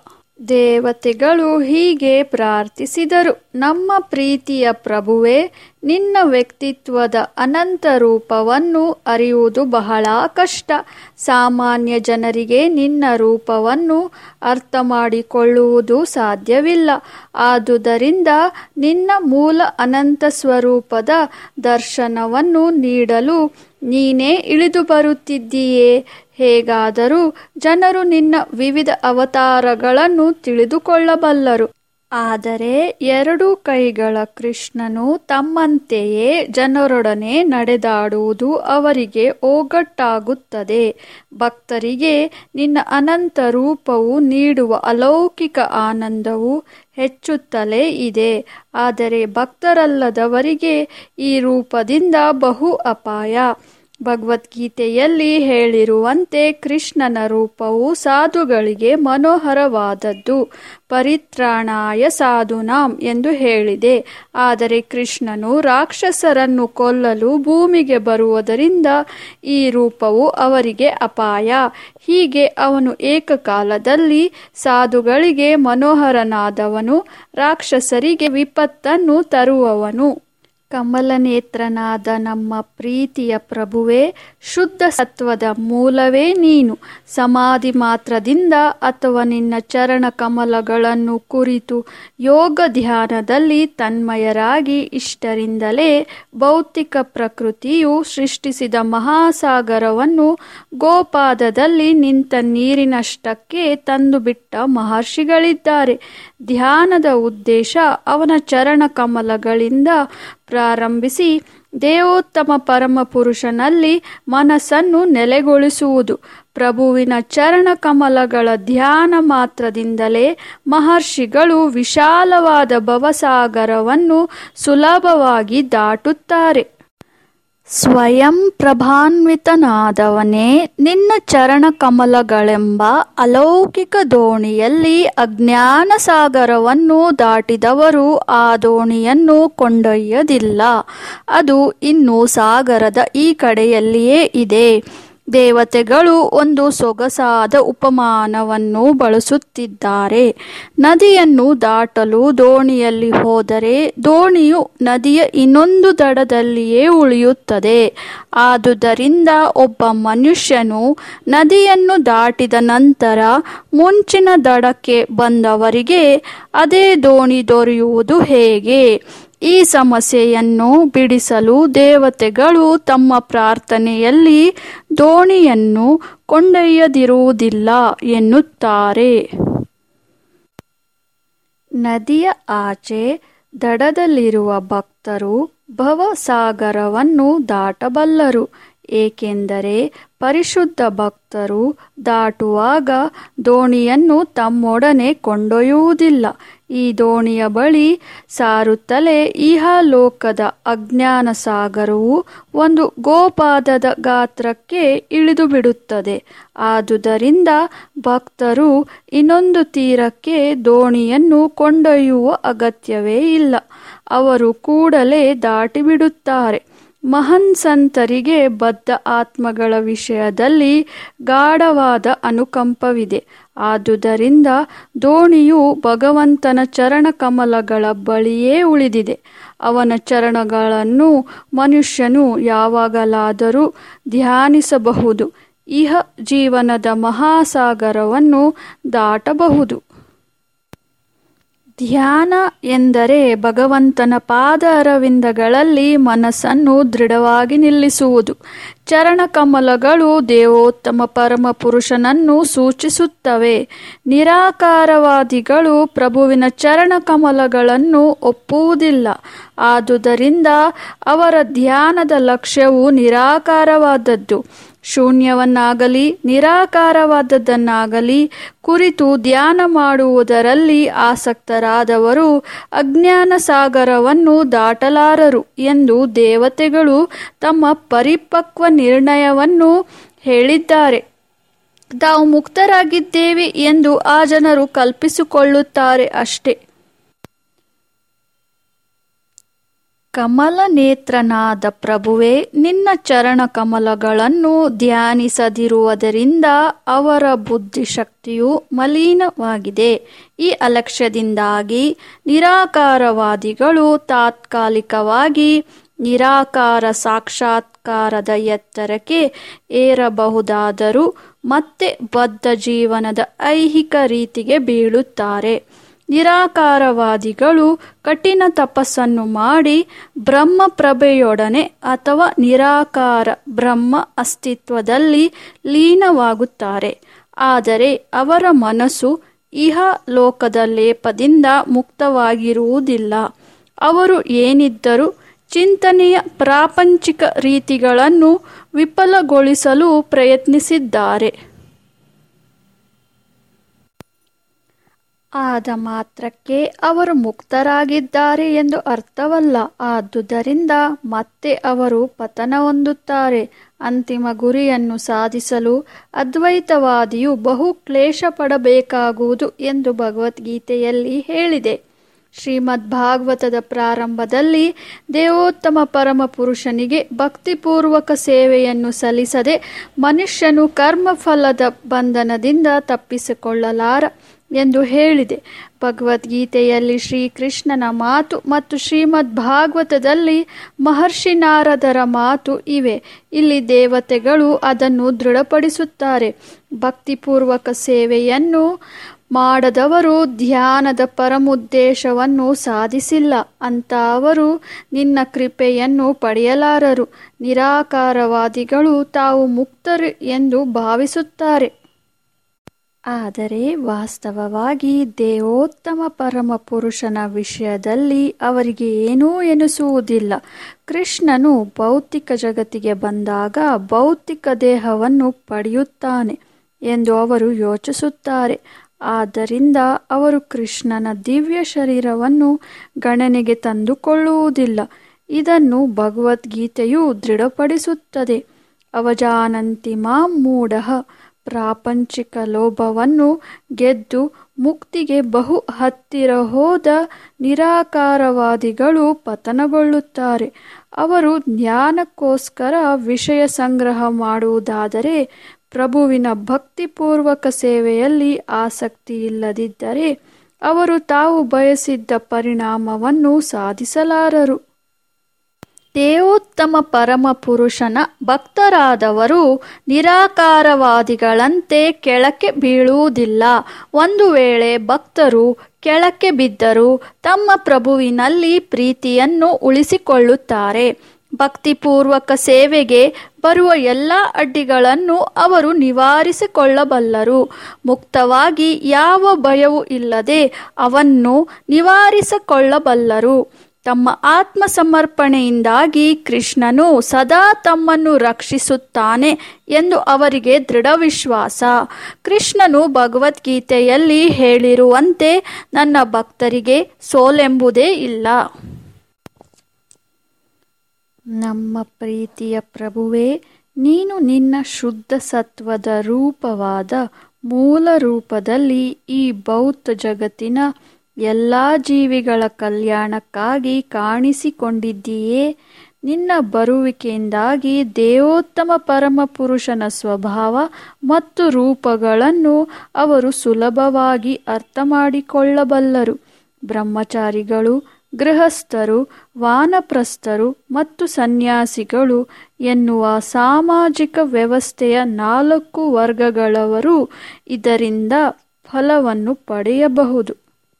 ದೇವತೆಗಳು ಹೀಗೆ ಪ್ರಾರ್ಥಿಸಿದರು ನಮ್ಮ ಪ್ರೀತಿಯ ಪ್ರಭುವೇ ನಿನ್ನ ವ್ಯಕ್ತಿತ್ವದ ಅನಂತ ರೂಪವನ್ನು ಅರಿಯುವುದು ಬಹಳ ಕಷ್ಟ ಸಾಮಾನ್ಯ ಜನರಿಗೆ ನಿನ್ನ ರೂಪವನ್ನು ಅರ್ಥ ಮಾಡಿಕೊಳ್ಳುವುದು ಸಾಧ್ಯವಿಲ್ಲ ಆದುದರಿಂದ ನಿನ್ನ ಮೂಲ ಅನಂತ ಸ್ವರೂಪದ ದರ್ಶನವನ್ನು ನೀಡಲು ನೀನೇ ಇಳಿದು ಬರುತ್ತಿದ್ದೀಯೇ ಹೇಗಾದರೂ ಜನರು ನಿನ್ನ ವಿವಿಧ ಅವತಾರಗಳನ್ನು ತಿಳಿದುಕೊಳ್ಳಬಲ್ಲರು ಆದರೆ ಎರಡು ಕೈಗಳ ಕೃಷ್ಣನು ತಮ್ಮಂತೆಯೇ ಜನರೊಡನೆ ನಡೆದಾಡುವುದು ಅವರಿಗೆ ಓಗಟ್ಟಾಗುತ್ತದೆ ಭಕ್ತರಿಗೆ ನಿನ್ನ ಅನಂತ ರೂಪವು ನೀಡುವ ಅಲೌಕಿಕ ಆನಂದವು ಹೆಚ್ಚುತ್ತಲೇ ಇದೆ ಆದರೆ ಭಕ್ತರಲ್ಲದವರಿಗೆ ಈ ರೂಪದಿಂದ ಬಹು ಅಪಾಯ ಭಗವದ್ಗೀತೆಯಲ್ಲಿ ಹೇಳಿರುವಂತೆ ಕೃಷ್ಣನ ರೂಪವು ಸಾಧುಗಳಿಗೆ ಮನೋಹರವಾದದ್ದು ಪರಿತ್ರಾಣಾಯ ಸಾಧುನಾಂ ಎಂದು ಹೇಳಿದೆ ಆದರೆ ಕೃಷ್ಣನು ರಾಕ್ಷಸರನ್ನು ಕೊಲ್ಲಲು ಭೂಮಿಗೆ ಬರುವುದರಿಂದ ಈ ರೂಪವು ಅವರಿಗೆ ಅಪಾಯ ಹೀಗೆ ಅವನು ಏಕಕಾಲದಲ್ಲಿ ಸಾಧುಗಳಿಗೆ ಮನೋಹರನಾದವನು ರಾಕ್ಷಸರಿಗೆ ವಿಪತ್ತನ್ನು ತರುವವನು ಕಮಲನೇತ್ರನಾದ ನಮ್ಮ ಪ್ರೀತಿಯ ಪ್ರಭುವೇ ಶುದ್ಧ ಸತ್ವದ ಮೂಲವೇ ನೀನು ಸಮಾಧಿ ಮಾತ್ರದಿಂದ ಅಥವಾ ನಿನ್ನ ಚರಣ ಕಮಲಗಳನ್ನು ಕುರಿತು ಯೋಗ ಧ್ಯಾನದಲ್ಲಿ ತನ್ಮಯರಾಗಿ ಇಷ್ಟರಿಂದಲೇ ಭೌತಿಕ ಪ್ರಕೃತಿಯು ಸೃಷ್ಟಿಸಿದ ಮಹಾಸಾಗರವನ್ನು ಗೋಪಾದದಲ್ಲಿ ನಿಂತ ನೀರಿನಷ್ಟಕ್ಕೆ ತಂದುಬಿಟ್ಟ ಮಹರ್ಷಿಗಳಿದ್ದಾರೆ ಧ್ಯಾನದ ಉದ್ದೇಶ ಅವನ ಚರಣ ಕಮಲಗಳಿಂದ ಪ್ರಾರಂಭಿಸಿ ದೇವೋತ್ತಮ ಪರಮ ಪುರುಷನಲ್ಲಿ ಮನಸ್ಸನ್ನು ನೆಲೆಗೊಳಿಸುವುದು ಪ್ರಭುವಿನ ಚರಣ ಕಮಲಗಳ ಧ್ಯಾನ ಮಾತ್ರದಿಂದಲೇ ಮಹರ್ಷಿಗಳು ವಿಶಾಲವಾದ ಭವಸಾಗರವನ್ನು ಸುಲಭವಾಗಿ ದಾಟುತ್ತಾರೆ ಸ್ವಯಂ ಪ್ರಭಾನ್ವಿತನಾದವನೇ ನಿನ್ನ ಚರಣ ಕಮಲಗಳೆಂಬ ಅಲೌಕಿಕ ದೋಣಿಯಲ್ಲಿ ಅಜ್ಞಾನ ಸಾಗರವನ್ನು ದಾಟಿದವರು ಆ ದೋಣಿಯನ್ನು ಕೊಂಡೊಯ್ಯದಿಲ್ಲ ಅದು ಇನ್ನೂ ಸಾಗರದ ಈ ಕಡೆಯಲ್ಲಿಯೇ ಇದೆ ದೇವತೆಗಳು ಒಂದು ಸೊಗಸಾದ ಉಪಮಾನವನ್ನು ಬಳಸುತ್ತಿದ್ದಾರೆ ನದಿಯನ್ನು ದಾಟಲು ದೋಣಿಯಲ್ಲಿ ಹೋದರೆ ದೋಣಿಯು ನದಿಯ ಇನ್ನೊಂದು ದಡದಲ್ಲಿಯೇ ಉಳಿಯುತ್ತದೆ ಆದುದರಿಂದ ಒಬ್ಬ ಮನುಷ್ಯನು ನದಿಯನ್ನು ದಾಟಿದ ನಂತರ ಮುಂಚಿನ ದಡಕ್ಕೆ ಬಂದವರಿಗೆ ಅದೇ ದೋಣಿ ದೊರೆಯುವುದು ಹೇಗೆ ಈ ಸಮಸ್ಯೆಯನ್ನು ಬಿಡಿಸಲು ದೇವತೆಗಳು ತಮ್ಮ ಪ್ರಾರ್ಥನೆಯಲ್ಲಿ ದೋಣಿಯನ್ನು ಕೊಂಡೊಯ್ಯದಿರುವುದಿಲ್ಲ ಎನ್ನುತ್ತಾರೆ ನದಿಯ ಆಚೆ ದಡದಲ್ಲಿರುವ ಭಕ್ತರು ಭವಸಾಗರವನ್ನು ದಾಟಬಲ್ಲರು ಏಕೆಂದರೆ ಪರಿಶುದ್ಧ ಭಕ್ತರು ದಾಟುವಾಗ ದೋಣಿಯನ್ನು ತಮ್ಮೊಡನೆ ಕೊಂಡೊಯ್ಯುವುದಿಲ್ಲ ಈ ದೋಣಿಯ ಬಳಿ ಸಾರುತ್ತಲೇ ಇಹ ಲೋಕದ ಅಜ್ಞಾನ ಸಾಗರವು ಒಂದು ಗೋಪಾದದ ಗಾತ್ರಕ್ಕೆ ಇಳಿದು ಬಿಡುತ್ತದೆ ಆದುದರಿಂದ ಭಕ್ತರು ಇನ್ನೊಂದು ತೀರಕ್ಕೆ ದೋಣಿಯನ್ನು ಕೊಂಡೊಯ್ಯುವ ಅಗತ್ಯವೇ ಇಲ್ಲ ಅವರು ಕೂಡಲೇ ದಾಟಿಬಿಡುತ್ತಾರೆ ಮಹನ್ ಸಂತರಿಗೆ ಬದ್ಧ ಆತ್ಮಗಳ ವಿಷಯದಲ್ಲಿ ಗಾಢವಾದ ಅನುಕಂಪವಿದೆ ಆದುದರಿಂದ ದೋಣಿಯು ಭಗವಂತನ ಚರಣ ಕಮಲಗಳ ಬಳಿಯೇ ಉಳಿದಿದೆ ಅವನ ಚರಣಗಳನ್ನು ಮನುಷ್ಯನು ಯಾವಾಗಲಾದರೂ ಧ್ಯಾನಿಸಬಹುದು ಇಹ ಜೀವನದ ಮಹಾಸಾಗರವನ್ನು ದಾಟಬಹುದು ಧ್ಯಾನ ಎಂದರೆ ಭಗವಂತನ ಪಾದ ಅರವಿಂದಗಳಲ್ಲಿ ಮನಸ್ಸನ್ನು ದೃಢವಾಗಿ ನಿಲ್ಲಿಸುವುದು ಚರಣಕಮಲಗಳು ದೇವೋತ್ತಮ ಪರಮ ಪುರುಷನನ್ನು ಸೂಚಿಸುತ್ತವೆ ನಿರಾಕಾರವಾದಿಗಳು ಪ್ರಭುವಿನ ಚರಣಕಮಲಗಳನ್ನು ಒಪ್ಪುವುದಿಲ್ಲ ಆದುದರಿಂದ ಅವರ ಧ್ಯಾನದ ಲಕ್ಷ್ಯವು ನಿರಾಕಾರವಾದದ್ದು ಶೂನ್ಯವನ್ನಾಗಲಿ ನಿರಾಕಾರವಾದದ್ದನ್ನಾಗಲಿ ಕುರಿತು ಧ್ಯಾನ ಮಾಡುವುದರಲ್ಲಿ ಆಸಕ್ತರಾದವರು ಅಜ್ಞಾನ ಸಾಗರವನ್ನು ದಾಟಲಾರರು ಎಂದು ದೇವತೆಗಳು ತಮ್ಮ ಪರಿಪಕ್ವ ನಿರ್ಣಯವನ್ನು ಹೇಳಿದ್ದಾರೆ ತಾವು ಮುಕ್ತರಾಗಿದ್ದೇವೆ ಎಂದು ಆ ಜನರು ಕಲ್ಪಿಸಿಕೊಳ್ಳುತ್ತಾರೆ ಅಷ್ಟೇ ಕಮಲ ನೇತ್ರನಾದ ಪ್ರಭುವೆ ನಿನ್ನ ಚರಣ ಕಮಲಗಳನ್ನು ಧ್ಯಾನಿಸದಿರುವುದರಿಂದ ಅವರ ಬುದ್ಧಿಶಕ್ತಿಯು ಮಲಿನವಾಗಿದೆ ಈ ಅಲಕ್ಷ್ಯದಿಂದಾಗಿ ನಿರಾಕಾರವಾದಿಗಳು ತಾತ್ಕಾಲಿಕವಾಗಿ ನಿರಾಕಾರ ಸಾಕ್ಷಾತ್ಕಾರದ ಎತ್ತರಕ್ಕೆ ಏರಬಹುದಾದರೂ ಮತ್ತೆ ಬದ್ಧ ಜೀವನದ ಐಹಿಕ ರೀತಿಗೆ ಬೀಳುತ್ತಾರೆ ನಿರಾಕಾರವಾದಿಗಳು ಕಠಿಣ ತಪಸ್ಸನ್ನು ಮಾಡಿ ಬ್ರಹ್ಮ ಪ್ರಭೆಯೊಡನೆ ಅಥವಾ ನಿರಾಕಾರ ಬ್ರಹ್ಮ ಅಸ್ತಿತ್ವದಲ್ಲಿ ಲೀನವಾಗುತ್ತಾರೆ ಆದರೆ ಅವರ ಮನಸ್ಸು ಇಹ ಲೋಕದ ಲೇಪದಿಂದ ಮುಕ್ತವಾಗಿರುವುದಿಲ್ಲ ಅವರು ಏನಿದ್ದರೂ ಚಿಂತನೆಯ ಪ್ರಾಪಂಚಿಕ ರೀತಿಗಳನ್ನು ವಿಫಲಗೊಳಿಸಲು ಪ್ರಯತ್ನಿಸಿದ್ದಾರೆ ಆದ ಮಾತ್ರಕ್ಕೆ ಅವರು ಮುಕ್ತರಾಗಿದ್ದಾರೆ ಎಂದು ಅರ್ಥವಲ್ಲ ಆದುದರಿಂದ ಮತ್ತೆ ಅವರು ಪತನ ಹೊಂದುತ್ತಾರೆ ಅಂತಿಮ ಗುರಿಯನ್ನು ಸಾಧಿಸಲು ಅದ್ವೈತವಾದಿಯು ಬಹು ಕ್ಲೇಶ ಪಡಬೇಕಾಗುವುದು ಎಂದು ಭಗವದ್ಗೀತೆಯಲ್ಲಿ ಹೇಳಿದೆ ಶ್ರೀಮದ್ ಭಾಗವತದ ಪ್ರಾರಂಭದಲ್ಲಿ ದೇವೋತ್ತಮ ಪರಮ ಪುರುಷನಿಗೆ ಭಕ್ತಿಪೂರ್ವಕ ಸೇವೆಯನ್ನು ಸಲ್ಲಿಸದೆ ಮನುಷ್ಯನು ಕರ್ಮಫಲದ ಬಂಧನದಿಂದ ತಪ್ಪಿಸಿಕೊಳ್ಳಲಾರ ಎಂದು ಹೇಳಿದೆ ಭಗವದ್ಗೀತೆಯಲ್ಲಿ ಶ್ರೀಕೃಷ್ಣನ ಮಾತು ಮತ್ತು ಶ್ರೀಮದ್ ಭಾಗವತದಲ್ಲಿ ಮಹರ್ಷಿ ನಾರದರ ಮಾತು ಇವೆ ಇಲ್ಲಿ ದೇವತೆಗಳು ಅದನ್ನು ದೃಢಪಡಿಸುತ್ತಾರೆ ಭಕ್ತಿಪೂರ್ವಕ ಸೇವೆಯನ್ನು ಮಾಡದವರು ಧ್ಯಾನದ ಪರಮುದ್ದೇಶವನ್ನು ಸಾಧಿಸಿಲ್ಲ ಅಂತ ಅವರು ನಿನ್ನ ಕೃಪೆಯನ್ನು ಪಡೆಯಲಾರರು ನಿರಾಕಾರವಾದಿಗಳು ತಾವು ಮುಕ್ತರು ಎಂದು ಭಾವಿಸುತ್ತಾರೆ ಆದರೆ ವಾಸ್ತವವಾಗಿ ದೇವೋತ್ತಮ ಪರಮ ಪುರುಷನ ವಿಷಯದಲ್ಲಿ ಅವರಿಗೆ ಏನೂ ಎನಿಸುವುದಿಲ್ಲ ಕೃಷ್ಣನು ಭೌತಿಕ ಜಗತ್ತಿಗೆ ಬಂದಾಗ ಭೌತಿಕ ದೇಹವನ್ನು ಪಡೆಯುತ್ತಾನೆ ಎಂದು ಅವರು ಯೋಚಿಸುತ್ತಾರೆ ಆದ್ದರಿಂದ ಅವರು ಕೃಷ್ಣನ ದಿವ್ಯ ಶರೀರವನ್ನು ಗಣನೆಗೆ ತಂದುಕೊಳ್ಳುವುದಿಲ್ಲ ಇದನ್ನು ಭಗವದ್ಗೀತೆಯು ದೃಢಪಡಿಸುತ್ತದೆ ಅವಜಾನಂತಿ ಮಾಂ ಮೂಢ ಪ್ರಾಪಂಚಿಕ ಲೋಭವನ್ನು ಗೆದ್ದು ಮುಕ್ತಿಗೆ ಬಹು ಹತ್ತಿರ ಹೋದ ನಿರಾಕಾರವಾದಿಗಳು ಪತನಗೊಳ್ಳುತ್ತಾರೆ ಅವರು ಜ್ಞಾನಕ್ಕೋಸ್ಕರ ವಿಷಯ ಸಂಗ್ರಹ ಮಾಡುವುದಾದರೆ ಪ್ರಭುವಿನ ಭಕ್ತಿಪೂರ್ವಕ ಸೇವೆಯಲ್ಲಿ ಆಸಕ್ತಿ ಇಲ್ಲದಿದ್ದರೆ ಅವರು ತಾವು ಬಯಸಿದ್ದ ಪರಿಣಾಮವನ್ನು ಸಾಧಿಸಲಾರರು ದೇವೋತ್ತಮ ಪರಮ ಪುರುಷನ ಭಕ್ತರಾದವರು ನಿರಾಕಾರವಾದಿಗಳಂತೆ ಕೆಳಕ್ಕೆ ಬೀಳುವುದಿಲ್ಲ ಒಂದು ವೇಳೆ ಭಕ್ತರು ಕೆಳಕ್ಕೆ ಬಿದ್ದರೂ ತಮ್ಮ ಪ್ರಭುವಿನಲ್ಲಿ ಪ್ರೀತಿಯನ್ನು ಉಳಿಸಿಕೊಳ್ಳುತ್ತಾರೆ ಭಕ್ತಿಪೂರ್ವಕ ಸೇವೆಗೆ ಬರುವ ಎಲ್ಲ ಅಡ್ಡಿಗಳನ್ನು ಅವರು ನಿವಾರಿಸಿಕೊಳ್ಳಬಲ್ಲರು ಮುಕ್ತವಾಗಿ ಯಾವ ಭಯವೂ ಇಲ್ಲದೆ ಅವನ್ನು ನಿವಾರಿಸಿಕೊಳ್ಳಬಲ್ಲರು ತಮ್ಮ ಆತ್ಮ ಸಮರ್ಪಣೆಯಿಂದಾಗಿ ಕೃಷ್ಣನು ಸದಾ ತಮ್ಮನ್ನು ರಕ್ಷಿಸುತ್ತಾನೆ ಎಂದು ಅವರಿಗೆ ದೃಢ ವಿಶ್ವಾಸ ಕೃಷ್ಣನು ಭಗವದ್ಗೀತೆಯಲ್ಲಿ ಹೇಳಿರುವಂತೆ ನನ್ನ ಭಕ್ತರಿಗೆ ಸೋಲೆಂಬುದೇ ಇಲ್ಲ ನಮ್ಮ ಪ್ರೀತಿಯ ಪ್ರಭುವೇ ನೀನು ನಿನ್ನ ಶುದ್ಧ ಸತ್ವದ ರೂಪವಾದ ಮೂಲ ರೂಪದಲ್ಲಿ ಈ ಭೌತ ಜಗತ್ತಿನ ಎಲ್ಲ ಜೀವಿಗಳ ಕಲ್ಯಾಣಕ್ಕಾಗಿ ಕಾಣಿಸಿಕೊಂಡಿದ್ದೀಯೇ ನಿನ್ನ ಬರುವಿಕೆಯಿಂದಾಗಿ ದೇವೋತ್ತಮ ಪರಮ ಪುರುಷನ ಸ್ವಭಾವ ಮತ್ತು ರೂಪಗಳನ್ನು ಅವರು ಸುಲಭವಾಗಿ ಅರ್ಥ ಮಾಡಿಕೊಳ್ಳಬಲ್ಲರು ಬ್ರಹ್ಮಚಾರಿಗಳು ಗೃಹಸ್ಥರು ವಾನಪ್ರಸ್ಥರು ಮತ್ತು ಸನ್ಯಾಸಿಗಳು ಎನ್ನುವ ಸಾಮಾಜಿಕ ವ್ಯವಸ್ಥೆಯ ನಾಲ್ಕು ವರ್ಗಗಳವರು ಇದರಿಂದ ಫಲವನ್ನು ಪಡೆಯಬಹುದು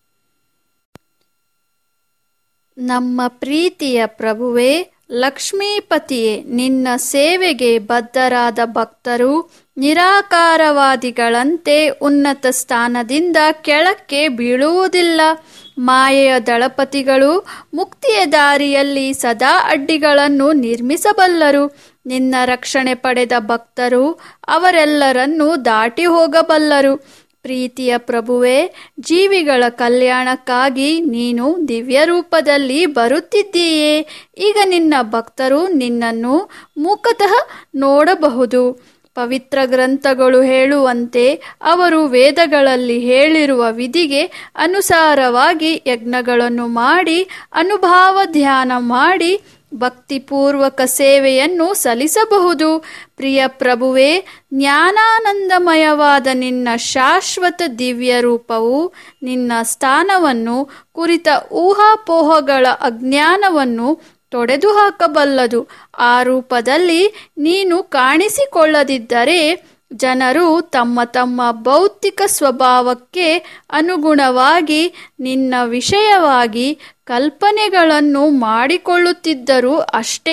ನಮ್ಮ ಪ್ರೀತಿಯ ಪ್ರಭುವೇ ಲಕ್ಷ್ಮೀಪತಿಯೇ ನಿನ್ನ ಸೇವೆಗೆ ಬದ್ಧರಾದ ಭಕ್ತರು ನಿರಾಕಾರವಾದಿಗಳಂತೆ ಉನ್ನತ ಸ್ಥಾನದಿಂದ ಕೆಳಕ್ಕೆ ಬೀಳುವುದಿಲ್ಲ ಮಾಯೆಯ ದಳಪತಿಗಳು ಮುಕ್ತಿಯ ದಾರಿಯಲ್ಲಿ ಸದಾ ಅಡ್ಡಿಗಳನ್ನು ನಿರ್ಮಿಸಬಲ್ಲರು ನಿನ್ನ ರಕ್ಷಣೆ ಪಡೆದ ಭಕ್ತರು ಅವರೆಲ್ಲರನ್ನೂ ದಾಟಿ ಹೋಗಬಲ್ಲರು ಪ್ರೀತಿಯ ಪ್ರಭುವೇ ಜೀವಿಗಳ ಕಲ್ಯಾಣಕ್ಕಾಗಿ ನೀನು ದಿವ್ಯ ರೂಪದಲ್ಲಿ ಬರುತ್ತಿದ್ದೀಯೇ ಈಗ ನಿನ್ನ ಭಕ್ತರು ನಿನ್ನನ್ನು ಮುಖತಃ ನೋಡಬಹುದು ಪವಿತ್ರ ಗ್ರಂಥಗಳು ಹೇಳುವಂತೆ ಅವರು ವೇದಗಳಲ್ಲಿ ಹೇಳಿರುವ ವಿಧಿಗೆ ಅನುಸಾರವಾಗಿ ಯಜ್ಞಗಳನ್ನು ಮಾಡಿ ಅನುಭಾವ ಧ್ಯಾನ ಮಾಡಿ ಭಕ್ತಿಪೂರ್ವಕ ಸೇವೆಯನ್ನು ಸಲ್ಲಿಸಬಹುದು ಪ್ರಿಯ ಪ್ರಭುವೇ ಜ್ಞಾನಾನಂದಮಯವಾದ ನಿನ್ನ ಶಾಶ್ವತ ದಿವ್ಯ ರೂಪವು ನಿನ್ನ ಸ್ಥಾನವನ್ನು ಕುರಿತ ಊಹಾಪೋಹಗಳ ಅಜ್ಞಾನವನ್ನು ತೊಡೆದು ಹಾಕಬಲ್ಲದು ಆ ರೂಪದಲ್ಲಿ ನೀನು ಕಾಣಿಸಿಕೊಳ್ಳದಿದ್ದರೆ ಜನರು ತಮ್ಮ ತಮ್ಮ ಭೌತಿಕ ಸ್ವಭಾವಕ್ಕೆ ಅನುಗುಣವಾಗಿ ನಿನ್ನ ವಿಷಯವಾಗಿ ಕಲ್ಪನೆಗಳನ್ನು ಮಾಡಿಕೊಳ್ಳುತ್ತಿದ್ದರು ಅಷ್ಟೇ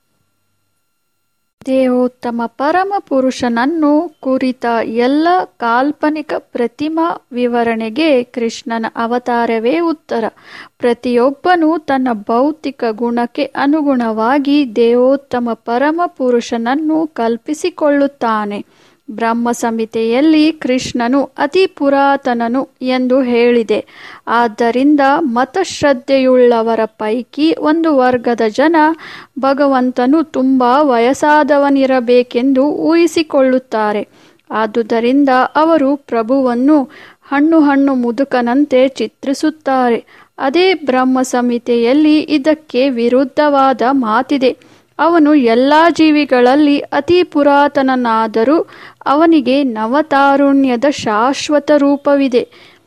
ದೇವೋತ್ತಮ ಪರಮ ಪುರುಷನನ್ನು ಕುರಿತ ಎಲ್ಲ ಕಾಲ್ಪನಿಕ ಪ್ರತಿಮಾ ವಿವರಣೆಗೆ ಕೃಷ್ಣನ ಅವತಾರವೇ ಉತ್ತರ ಪ್ರತಿಯೊಬ್ಬನೂ ತನ್ನ ಭೌತಿಕ ಗುಣಕ್ಕೆ ಅನುಗುಣವಾಗಿ ದೇವೋತ್ತಮ ಪರಮ ಪುರುಷನನ್ನು ಕಲ್ಪಿಸಿಕೊಳ್ಳುತ್ತಾನೆ ಬ್ರಹ್ಮ ಸಂಹಿತೆಯಲ್ಲಿ ಕೃಷ್ಣನು ಅತಿ ಪುರಾತನನು ಎಂದು ಹೇಳಿದೆ ಆದ್ದರಿಂದ ಮತಶ್ರದ್ಧೆಯುಳ್ಳವರ ಪೈಕಿ ಒಂದು ವರ್ಗದ ಜನ ಭಗವಂತನು ತುಂಬ ವಯಸ್ಸಾದವನಿರಬೇಕೆಂದು ಊಹಿಸಿಕೊಳ್ಳುತ್ತಾರೆ ಆದುದರಿಂದ ಅವರು ಪ್ರಭುವನ್ನು ಹಣ್ಣು ಹಣ್ಣು ಮುದುಕನಂತೆ ಚಿತ್ರಿಸುತ್ತಾರೆ ಅದೇ ಬ್ರಹ್ಮ ಸಂಹಿತೆಯಲ್ಲಿ ಇದಕ್ಕೆ ವಿರುದ್ಧವಾದ ಮಾತಿದೆ ಅವನು ಎಲ್ಲ ಜೀವಿಗಳಲ್ಲಿ ಅತಿ ಪುರಾತನನಾದರೂ ಅವನಿಗೆ ನವತಾರುಣ್ಯದ ಶಾಶ್ವತ ರೂಪವಿದೆ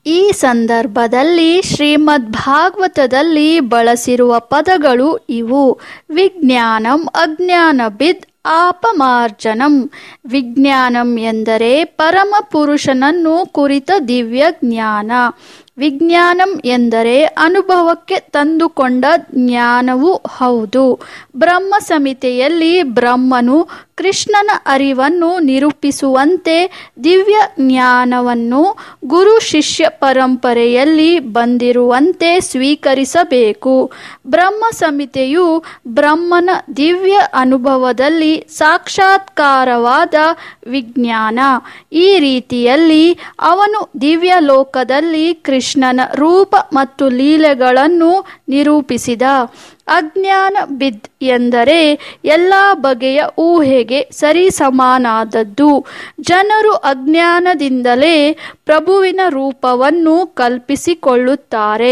ಈ ಸಂದರ್ಭದಲ್ಲಿ ಶ್ರೀಮದ್ ಭಾಗವತದಲ್ಲಿ ಬಳಸಿರುವ ಪದಗಳು ಇವು ವಿಜ್ಞಾನಂ ಅಜ್ಞಾನಬಿದ್ ಆಪಮಾರ್ಜನಂ ವಿಜ್ಞಾನಂ ಎಂದರೆ ಪರಮ ಪುರುಷನನ್ನು ಕುರಿತ ದಿವ್ಯ ಜ್ಞಾನ ವಿಜ್ಞಾನಂ ಎಂದರೆ ಅನುಭವಕ್ಕೆ ತಂದುಕೊಂಡ ಜ್ಞಾನವೂ ಹೌದು ಬ್ರಹ್ಮ ಸಂಹಿತೆಯಲ್ಲಿ ಬ್ರಹ್ಮನು ಕೃಷ್ಣನ ಅರಿವನ್ನು ನಿರೂಪಿಸುವಂತೆ ದಿವ್ಯ ಜ್ಞಾನವನ್ನು ಗುರು ಶಿಷ್ಯ ಪರಂಪರೆಯಲ್ಲಿ ಬಂದಿರುವಂತೆ ಸ್ವೀಕರಿಸಬೇಕು ಬ್ರಹ್ಮ ಸಂಹಿತೆಯು ಬ್ರಹ್ಮನ ದಿವ್ಯ ಅನುಭವದಲ್ಲಿ ಸಾಕ್ಷಾತ್ಕಾರವಾದ ವಿಜ್ಞಾನ ಈ ರೀತಿಯಲ್ಲಿ ಅವನು ದಿವ್ಯ ಲೋಕದಲ್ಲಿ ಕೃಷ್ಣನ ರೂಪ ಮತ್ತು ಲೀಲೆಗಳನ್ನು ನಿರೂಪಿಸಿದ ಅಜ್ಞಾನ ಬಿದ್ ಎಂದರೆ ಎಲ್ಲ ಬಗೆಯ ಊಹೆಗೆ ಸರಿಸಮಾನಾದದ್ದು ಜನರು ಅಜ್ಞಾನದಿಂದಲೇ ಪ್ರಭುವಿನ ರೂಪವನ್ನು ಕಲ್ಪಿಸಿಕೊಳ್ಳುತ್ತಾರೆ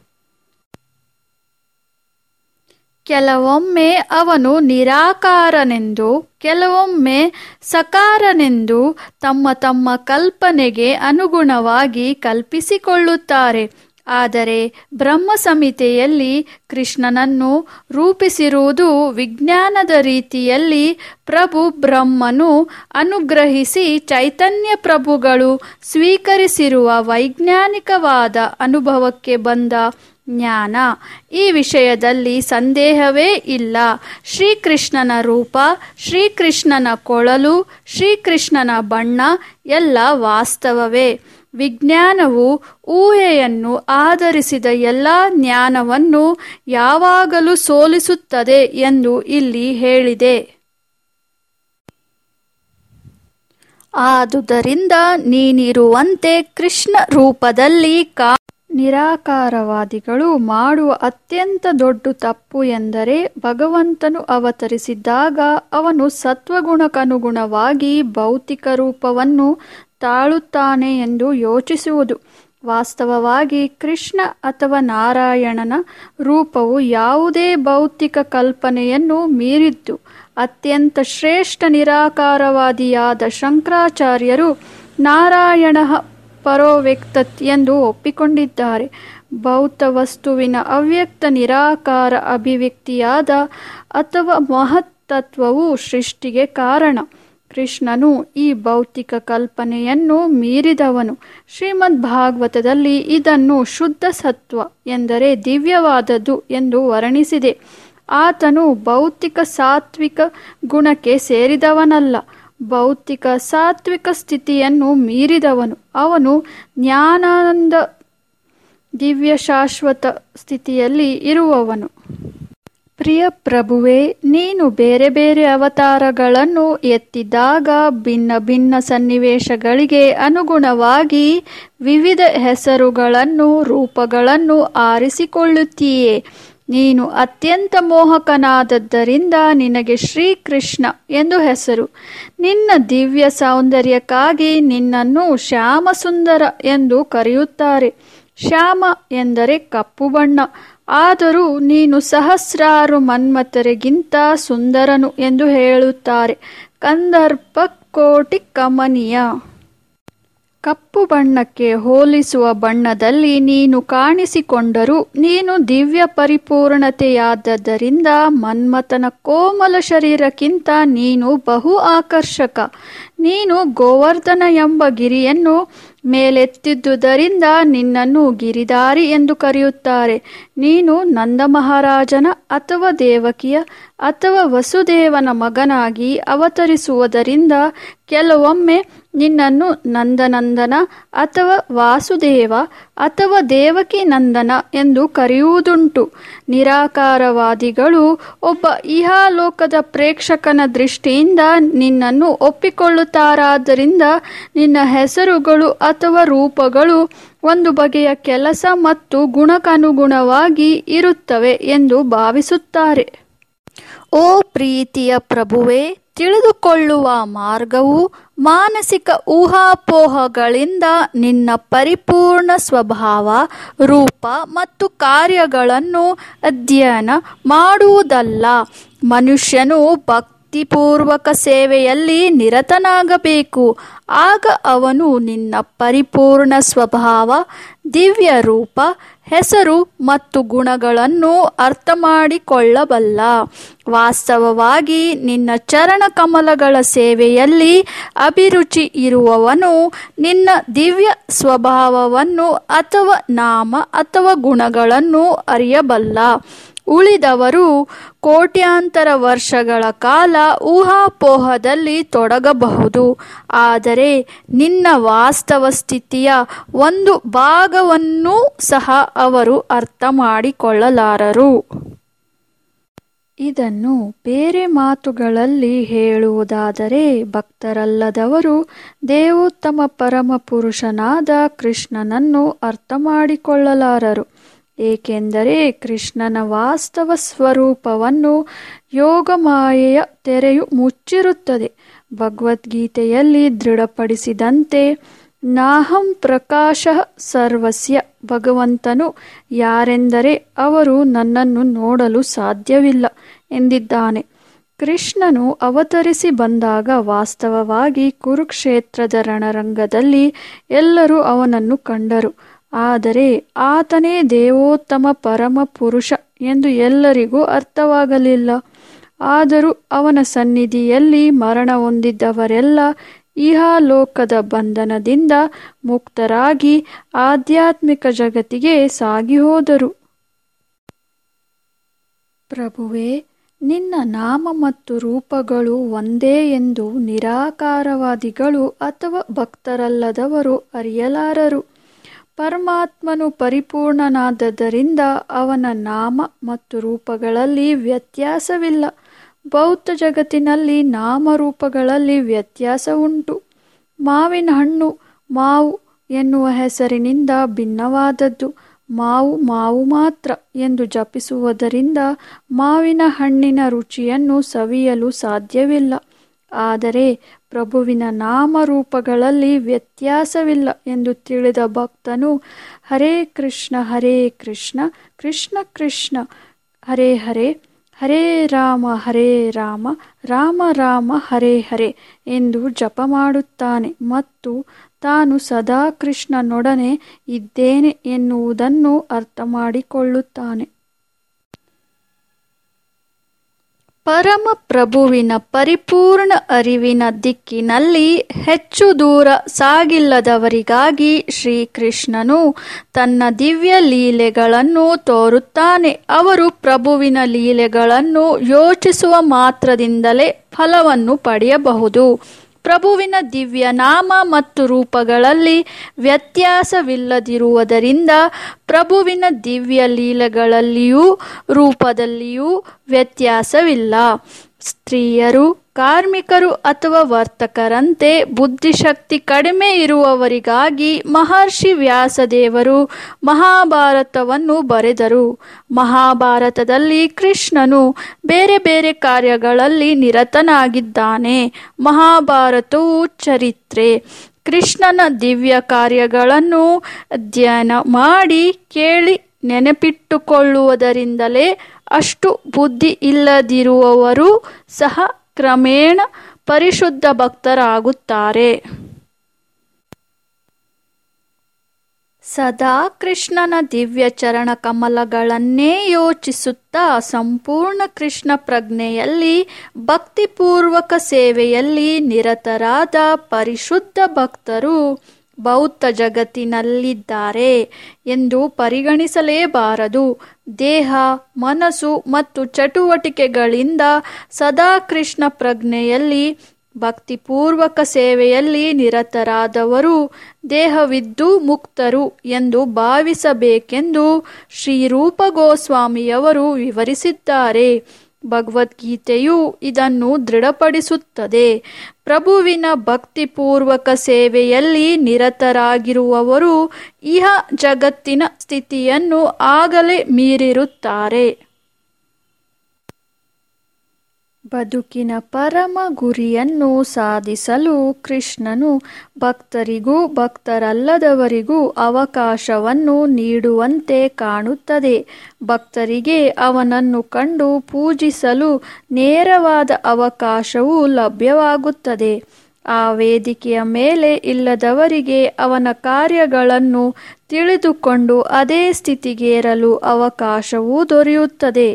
ಕೆಲವೊಮ್ಮೆ ಅವನು ನಿರಾಕಾರನೆಂದು ಕೆಲವೊಮ್ಮೆ ಸಕಾರನೆಂದು ತಮ್ಮ ತಮ್ಮ ಕಲ್ಪನೆಗೆ ಅನುಗುಣವಾಗಿ ಕಲ್ಪಿಸಿಕೊಳ್ಳುತ್ತಾರೆ ಆದರೆ ಬ್ರಹ್ಮ ಸಂಹಿತೆಯಲ್ಲಿ ಕೃಷ್ಣನನ್ನು ರೂಪಿಸಿರುವುದು ವಿಜ್ಞಾನದ ರೀತಿಯಲ್ಲಿ ಪ್ರಭು ಬ್ರಹ್ಮನು ಅನುಗ್ರಹಿಸಿ ಚೈತನ್ಯ ಪ್ರಭುಗಳು ಸ್ವೀಕರಿಸಿರುವ ವೈಜ್ಞಾನಿಕವಾದ ಅನುಭವಕ್ಕೆ ಬಂದ ಜ್ಞಾನ ಈ ವಿಷಯದಲ್ಲಿ ಸಂದೇಹವೇ ಇಲ್ಲ ಶ್ರೀಕೃಷ್ಣನ ರೂಪ ಶ್ರೀಕೃಷ್ಣನ ಕೊಳಲು ಶ್ರೀಕೃಷ್ಣನ ಬಣ್ಣ ಎಲ್ಲ ವಾಸ್ತವವೇ ವಿಜ್ಞಾನವು ಊಹೆಯನ್ನು ಆಧರಿಸಿದ ಎಲ್ಲ ಜ್ಞಾನವನ್ನು ಯಾವಾಗಲೂ ಸೋಲಿಸುತ್ತದೆ ಎಂದು ಇಲ್ಲಿ ಹೇಳಿದೆ ಆದುದರಿಂದ ನೀನಿರುವಂತೆ ಕೃಷ್ಣ ರೂಪದಲ್ಲಿ ಕಾ ನಿರಾಕಾರವಾದಿಗಳು ಮಾಡುವ ಅತ್ಯಂತ ದೊಡ್ಡ ತಪ್ಪು ಎಂದರೆ ಭಗವಂತನು ಅವತರಿಸಿದ್ದಾಗ ಅವನು ಸತ್ವಗುಣಕ್ಕನುಗುಣವಾಗಿ ಭೌತಿಕ ರೂಪವನ್ನು ತಾಳುತ್ತಾನೆ ಎಂದು ಯೋಚಿಸುವುದು ವಾಸ್ತವವಾಗಿ ಕೃಷ್ಣ ಅಥವಾ ನಾರಾಯಣನ ರೂಪವು ಯಾವುದೇ ಭೌತಿಕ ಕಲ್ಪನೆಯನ್ನು ಮೀರಿದ್ದು ಅತ್ಯಂತ ಶ್ರೇಷ್ಠ ನಿರಾಕಾರವಾದಿಯಾದ ಶಂಕರಾಚಾರ್ಯರು ನಾರಾಯಣ ಪರೋವ್ಯಕ್ತತ್ ಎಂದು ಒಪ್ಪಿಕೊಂಡಿದ್ದಾರೆ ಭೌತ ವಸ್ತುವಿನ ಅವ್ಯಕ್ತ ನಿರಾಕಾರ ಅಭಿವ್ಯಕ್ತಿಯಾದ ಅಥವಾ ಮಹತ್ತತ್ವವು ಸೃಷ್ಟಿಗೆ ಕಾರಣ ಕೃಷ್ಣನು ಈ ಭೌತಿಕ ಕಲ್ಪನೆಯನ್ನು ಮೀರಿದವನು ಶ್ರೀಮದ್ ಭಾಗವತದಲ್ಲಿ ಇದನ್ನು ಶುದ್ಧ ಸತ್ವ ಎಂದರೆ ದಿವ್ಯವಾದದ್ದು ಎಂದು ವರ್ಣಿಸಿದೆ ಆತನು ಭೌತಿಕ ಸಾತ್ವಿಕ ಗುಣಕ್ಕೆ ಸೇರಿದವನಲ್ಲ ಭೌತಿಕ ಸಾತ್ವಿಕ ಸ್ಥಿತಿಯನ್ನು ಮೀರಿದವನು ಅವನು ಜ್ಞಾನಾನಂದ ದಿವ್ಯ ಶಾಶ್ವತ ಸ್ಥಿತಿಯಲ್ಲಿ ಇರುವವನು ಪ್ರಿಯ ಪ್ರಭುವೇ ನೀನು ಬೇರೆ ಬೇರೆ ಅವತಾರಗಳನ್ನು ಎತ್ತಿದಾಗ ಭಿನ್ನ ಭಿನ್ನ ಸನ್ನಿವೇಶಗಳಿಗೆ ಅನುಗುಣವಾಗಿ ವಿವಿಧ ಹೆಸರುಗಳನ್ನು ರೂಪಗಳನ್ನು ಆರಿಸಿಕೊಳ್ಳುತ್ತೀಯೇ ನೀನು ಅತ್ಯಂತ ಮೋಹಕನಾದದ್ದರಿಂದ ನಿನಗೆ ಶ್ರೀಕೃಷ್ಣ ಎಂದು ಹೆಸರು ನಿನ್ನ ದಿವ್ಯ ಸೌಂದರ್ಯಕ್ಕಾಗಿ ನಿನ್ನನ್ನು ಶ್ಯಾಮಸುಂದರ ಎಂದು ಕರೆಯುತ್ತಾರೆ ಶ್ಯಾಮ ಎಂದರೆ ಕಪ್ಪು ಬಣ್ಣ ಆದರೂ ನೀನು ಸಹಸ್ರಾರು ಮನ್ಮಥರಿಗಿಂತ ಸುಂದರನು ಎಂದು ಹೇಳುತ್ತಾರೆ ಕಂದರ್ಪ ಕೋಟಿ ಕಮನೀಯ ಕಪ್ಪು ಬಣ್ಣಕ್ಕೆ ಹೋಲಿಸುವ ಬಣ್ಣದಲ್ಲಿ ನೀನು ಕಾಣಿಸಿಕೊಂಡರೂ ನೀನು ದಿವ್ಯ ಪರಿಪೂರ್ಣತೆಯಾದದ್ದರಿಂದ ಮನ್ಮಥನ ಕೋಮಲ ಶರೀರಕ್ಕಿಂತ ನೀನು ಬಹು ಆಕರ್ಷಕ ನೀನು ಗೋವರ್ಧನ ಎಂಬ ಗಿರಿಯನ್ನು ಮೇಲೆತ್ತಿದ್ದುದರಿಂದ ನಿನ್ನನ್ನು ಗಿರಿಧಾರಿ ಎಂದು ಕರೆಯುತ್ತಾರೆ ನೀನು ನಂದ ಮಹಾರಾಜನ ಅಥವಾ ದೇವಕಿಯ ಅಥವಾ ವಸುದೇವನ ಮಗನಾಗಿ ಅವತರಿಸುವುದರಿಂದ ಕೆಲವೊಮ್ಮೆ ನಿನ್ನನ್ನು ನಂದನಂದನ ಅಥವಾ ವಾಸುದೇವ ಅಥವಾ ದೇವಕಿ ನಂದನ ಎಂದು ಕರೆಯುವುದುಂಟು ನಿರಾಕಾರವಾದಿಗಳು ಒಬ್ಬ ಇಹಾಲೋಕದ ಪ್ರೇಕ್ಷಕನ ದೃಷ್ಟಿಯಿಂದ ನಿನ್ನನ್ನು ಒಪ್ಪಿಕೊಳ್ಳುತ್ತಾರಾದ್ದರಿಂದ ನಿನ್ನ ಹೆಸರುಗಳು ಅಥವಾ ರೂಪಗಳು ಒಂದು ಬಗೆಯ ಕೆಲಸ ಮತ್ತು ಗುಣಕ್ಕನುಗುಣವಾಗಿ ಇರುತ್ತವೆ ಎಂದು ಭಾವಿಸುತ್ತಾರೆ ಓ ಪ್ರೀತಿಯ ಪ್ರಭುವೇ ತಿಳಿದುಕೊಳ್ಳುವ ಮಾರ್ಗವು ಮಾನಸಿಕ ಊಹಾಪೋಹಗಳಿಂದ ನಿನ್ನ ಪರಿಪೂರ್ಣ ಸ್ವಭಾವ ರೂಪ ಮತ್ತು ಕಾರ್ಯಗಳನ್ನು ಅಧ್ಯಯನ ಮಾಡುವುದಲ್ಲ ಮನುಷ್ಯನು ಭಕ್ತ ಭಕ್ತಿಪೂರ್ವಕ ಸೇವೆಯಲ್ಲಿ ನಿರತನಾಗಬೇಕು ಆಗ ಅವನು ನಿನ್ನ ಪರಿಪೂರ್ಣ ಸ್ವಭಾವ ದಿವ್ಯ ರೂಪ ಹೆಸರು ಮತ್ತು ಗುಣಗಳನ್ನು ಅರ್ಥ ಮಾಡಿಕೊಳ್ಳಬಲ್ಲ ವಾಸ್ತವವಾಗಿ ನಿನ್ನ ಚರಣ ಕಮಲಗಳ ಸೇವೆಯಲ್ಲಿ ಅಭಿರುಚಿ ಇರುವವನು ನಿನ್ನ ದಿವ್ಯ ಸ್ವಭಾವವನ್ನು ಅಥವಾ ನಾಮ ಅಥವಾ ಗುಣಗಳನ್ನು ಅರಿಯಬಲ್ಲ ಉಳಿದವರು ಕೋಟ್ಯಾಂತರ ವರ್ಷಗಳ ಕಾಲ ಊಹಾಪೋಹದಲ್ಲಿ ತೊಡಗಬಹುದು ಆದರೆ ನಿನ್ನ ವಾಸ್ತವ ಸ್ಥಿತಿಯ ಒಂದು ಭಾಗವನ್ನೂ ಸಹ ಅವರು ಅರ್ಥ ಮಾಡಿಕೊಳ್ಳಲಾರರು ಇದನ್ನು ಬೇರೆ ಮಾತುಗಳಲ್ಲಿ ಹೇಳುವುದಾದರೆ ಭಕ್ತರಲ್ಲದವರು ದೇವೋತ್ತಮ ಪರಮ ಪುರುಷನಾದ ಕೃಷ್ಣನನ್ನು ಅರ್ಥ ಮಾಡಿಕೊಳ್ಳಲಾರರು ಏಕೆಂದರೆ ಕೃಷ್ಣನ ವಾಸ್ತವ ಸ್ವರೂಪವನ್ನು ಯೋಗಮಾಯೆಯ ತೆರೆಯು ಮುಚ್ಚಿರುತ್ತದೆ ಭಗವದ್ಗೀತೆಯಲ್ಲಿ ದೃಢಪಡಿಸಿದಂತೆ ನಾಹಂ ಪ್ರಕಾಶ ಸರ್ವಸ್ಯ ಭಗವಂತನು ಯಾರೆಂದರೆ ಅವರು ನನ್ನನ್ನು ನೋಡಲು ಸಾಧ್ಯವಿಲ್ಲ ಎಂದಿದ್ದಾನೆ ಕೃಷ್ಣನು ಅವತರಿಸಿ ಬಂದಾಗ ವಾಸ್ತವವಾಗಿ ಕುರುಕ್ಷೇತ್ರದ ರಣರಂಗದಲ್ಲಿ ಎಲ್ಲರೂ ಅವನನ್ನು ಕಂಡರು ಆದರೆ ಆತನೇ ದೇವೋತ್ತಮ ಪರಮ ಪುರುಷ ಎಂದು ಎಲ್ಲರಿಗೂ ಅರ್ಥವಾಗಲಿಲ್ಲ ಆದರೂ ಅವನ ಸನ್ನಿಧಿಯಲ್ಲಿ ಮರಣ ಹೊಂದಿದ್ದವರೆಲ್ಲ ಇಹಾಲೋಕದ ಬಂಧನದಿಂದ ಮುಕ್ತರಾಗಿ ಆಧ್ಯಾತ್ಮಿಕ ಜಗತ್ತಿಗೆ ಸಾಗಿ ಹೋದರು ಪ್ರಭುವೇ ನಿನ್ನ ನಾಮ ಮತ್ತು ರೂಪಗಳು ಒಂದೇ ಎಂದು ನಿರಾಕಾರವಾದಿಗಳು ಅಥವಾ ಭಕ್ತರಲ್ಲದವರು ಅರಿಯಲಾರರು ಪರಮಾತ್ಮನು ಪರಿಪೂರ್ಣನಾದದ್ದರಿಂದ ಅವನ ನಾಮ ಮತ್ತು ರೂಪಗಳಲ್ಲಿ ವ್ಯತ್ಯಾಸವಿಲ್ಲ ಬೌದ್ಧ ಜಗತ್ತಿನಲ್ಲಿ ನಾಮರೂಪಗಳಲ್ಲಿ ವ್ಯತ್ಯಾಸ ಉಂಟು ಮಾವಿನ ಹಣ್ಣು ಮಾವು ಎನ್ನುವ ಹೆಸರಿನಿಂದ ಭಿನ್ನವಾದದ್ದು ಮಾವು ಮಾವು ಮಾತ್ರ ಎಂದು ಜಪಿಸುವುದರಿಂದ ಮಾವಿನ ಹಣ್ಣಿನ ರುಚಿಯನ್ನು ಸವಿಯಲು ಸಾಧ್ಯವಿಲ್ಲ ಆದರೆ ಪ್ರಭುವಿನ ನಾಮರೂಪಗಳಲ್ಲಿ ವ್ಯತ್ಯಾಸವಿಲ್ಲ ಎಂದು ತಿಳಿದ ಭಕ್ತನು ಹರೇ ಕೃಷ್ಣ ಹರೇ ಕೃಷ್ಣ ಕೃಷ್ಣ ಕೃಷ್ಣ ಹರೇ ಹರೇ ಹರೇ ರಾಮ ಹರೇ ರಾಮ ರಾಮ ರಾಮ ಹರೇ ಹರೇ ಎಂದು ಜಪ ಮಾಡುತ್ತಾನೆ ಮತ್ತು ತಾನು ಸದಾ ಕೃಷ್ಣನೊಡನೆ ಇದ್ದೇನೆ ಎನ್ನುವುದನ್ನು ಅರ್ಥ ಮಾಡಿಕೊಳ್ಳುತ್ತಾನೆ ಪರಮ ಪ್ರಭುವಿನ ಪರಿಪೂರ್ಣ ಅರಿವಿನ ದಿಕ್ಕಿನಲ್ಲಿ ಹೆಚ್ಚು ದೂರ ಸಾಗಿಲ್ಲದವರಿಗಾಗಿ ಶ್ರೀಕೃಷ್ಣನು ತನ್ನ ದಿವ್ಯ ಲೀಲೆಗಳನ್ನು ತೋರುತ್ತಾನೆ ಅವರು ಪ್ರಭುವಿನ ಲೀಲೆಗಳನ್ನು ಯೋಚಿಸುವ ಮಾತ್ರದಿಂದಲೇ ಫಲವನ್ನು ಪಡೆಯಬಹುದು ಪ್ರಭುವಿನ ದಿವ್ಯ ನಾಮ ಮತ್ತು ರೂಪಗಳಲ್ಲಿ ವ್ಯತ್ಯಾಸವಿಲ್ಲದಿರುವುದರಿಂದ ಪ್ರಭುವಿನ ದಿವ್ಯ ಲೀಲೆಗಳಲ್ಲಿಯೂ ರೂಪದಲ್ಲಿಯೂ ವ್ಯತ್ಯಾಸವಿಲ್ಲ ಸ್ತ್ರೀಯರು ಕಾರ್ಮಿಕರು ಅಥವಾ ವರ್ತಕರಂತೆ ಬುದ್ಧಿಶಕ್ತಿ ಕಡಿಮೆ ಇರುವವರಿಗಾಗಿ ಮಹರ್ಷಿ ವ್ಯಾಸದೇವರು ಮಹಾಭಾರತವನ್ನು ಬರೆದರು ಮಹಾಭಾರತದಲ್ಲಿ ಕೃಷ್ಣನು ಬೇರೆ ಬೇರೆ ಕಾರ್ಯಗಳಲ್ಲಿ ನಿರತನಾಗಿದ್ದಾನೆ ಮಹಾಭಾರತವು ಚರಿತ್ರೆ ಕೃಷ್ಣನ ದಿವ್ಯ ಕಾರ್ಯಗಳನ್ನು ಅಧ್ಯಯನ ಮಾಡಿ ಕೇಳಿ ನೆನಪಿಟ್ಟುಕೊಳ್ಳುವುದರಿಂದಲೇ ಅಷ್ಟು ಬುದ್ಧಿ ಇಲ್ಲದಿರುವವರು ಸಹ ಕ್ರಮೇಣ ಪರಿಶುದ್ಧ ಭಕ್ತರಾಗುತ್ತಾರೆ ಸದಾ ಕೃಷ್ಣನ ದಿವ್ಯ ಚರಣ ಕಮಲಗಳನ್ನೇ ಯೋಚಿಸುತ್ತಾ ಸಂಪೂರ್ಣ ಕೃಷ್ಣ ಪ್ರಜ್ಞೆಯಲ್ಲಿ ಭಕ್ತಿಪೂರ್ವಕ ಸೇವೆಯಲ್ಲಿ ನಿರತರಾದ ಪರಿಶುದ್ಧ ಭಕ್ತರು ಬೌದ್ಧ ಜಗತ್ತಿನಲ್ಲಿದ್ದಾರೆ ಎಂದು ಪರಿಗಣಿಸಲೇಬಾರದು ದೇಹ ಮನಸ್ಸು ಮತ್ತು ಚಟುವಟಿಕೆಗಳಿಂದ ಸದಾ ಕೃಷ್ಣ ಪ್ರಜ್ಞೆಯಲ್ಲಿ ಭಕ್ತಿಪೂರ್ವಕ ಸೇವೆಯಲ್ಲಿ ನಿರತರಾದವರು ದೇಹವಿದ್ದು ಮುಕ್ತರು ಎಂದು ಭಾವಿಸಬೇಕೆಂದು ಶ್ರೀರೂಪ ಗೋಸ್ವಾಮಿಯವರು ವಿವರಿಸಿದ್ದಾರೆ ಭಗವದ್ಗೀತೆಯು ಇದನ್ನು ದೃಢಪಡಿಸುತ್ತದೆ ಪ್ರಭುವಿನ ಭಕ್ತಿಪೂರ್ವಕ ಸೇವೆಯಲ್ಲಿ ನಿರತರಾಗಿರುವವರು ಇಹ ಜಗತ್ತಿನ ಸ್ಥಿತಿಯನ್ನು ಆಗಲೇ ಮೀರಿರುತ್ತಾರೆ ಬದುಕಿನ ಪರಮ ಗುರಿಯನ್ನು ಸಾಧಿಸಲು ಕೃಷ್ಣನು ಭಕ್ತರಿಗೂ ಭಕ್ತರಲ್ಲದವರಿಗೂ ಅವಕಾಶವನ್ನು ನೀಡುವಂತೆ ಕಾಣುತ್ತದೆ ಭಕ್ತರಿಗೆ ಅವನನ್ನು ಕಂಡು ಪೂಜಿಸಲು ನೇರವಾದ ಅವಕಾಶವು ಲಭ್ಯವಾಗುತ್ತದೆ ಆ ವೇದಿಕೆಯ ಮೇಲೆ ಇಲ್ಲದವರಿಗೆ ಅವನ ಕಾರ್ಯಗಳನ್ನು ತಿಳಿದುಕೊಂಡು ಅದೇ ಸ್ಥಿತಿಗೇರಲು ಅವಕಾಶವೂ ದೊರೆಯುತ್ತದೆ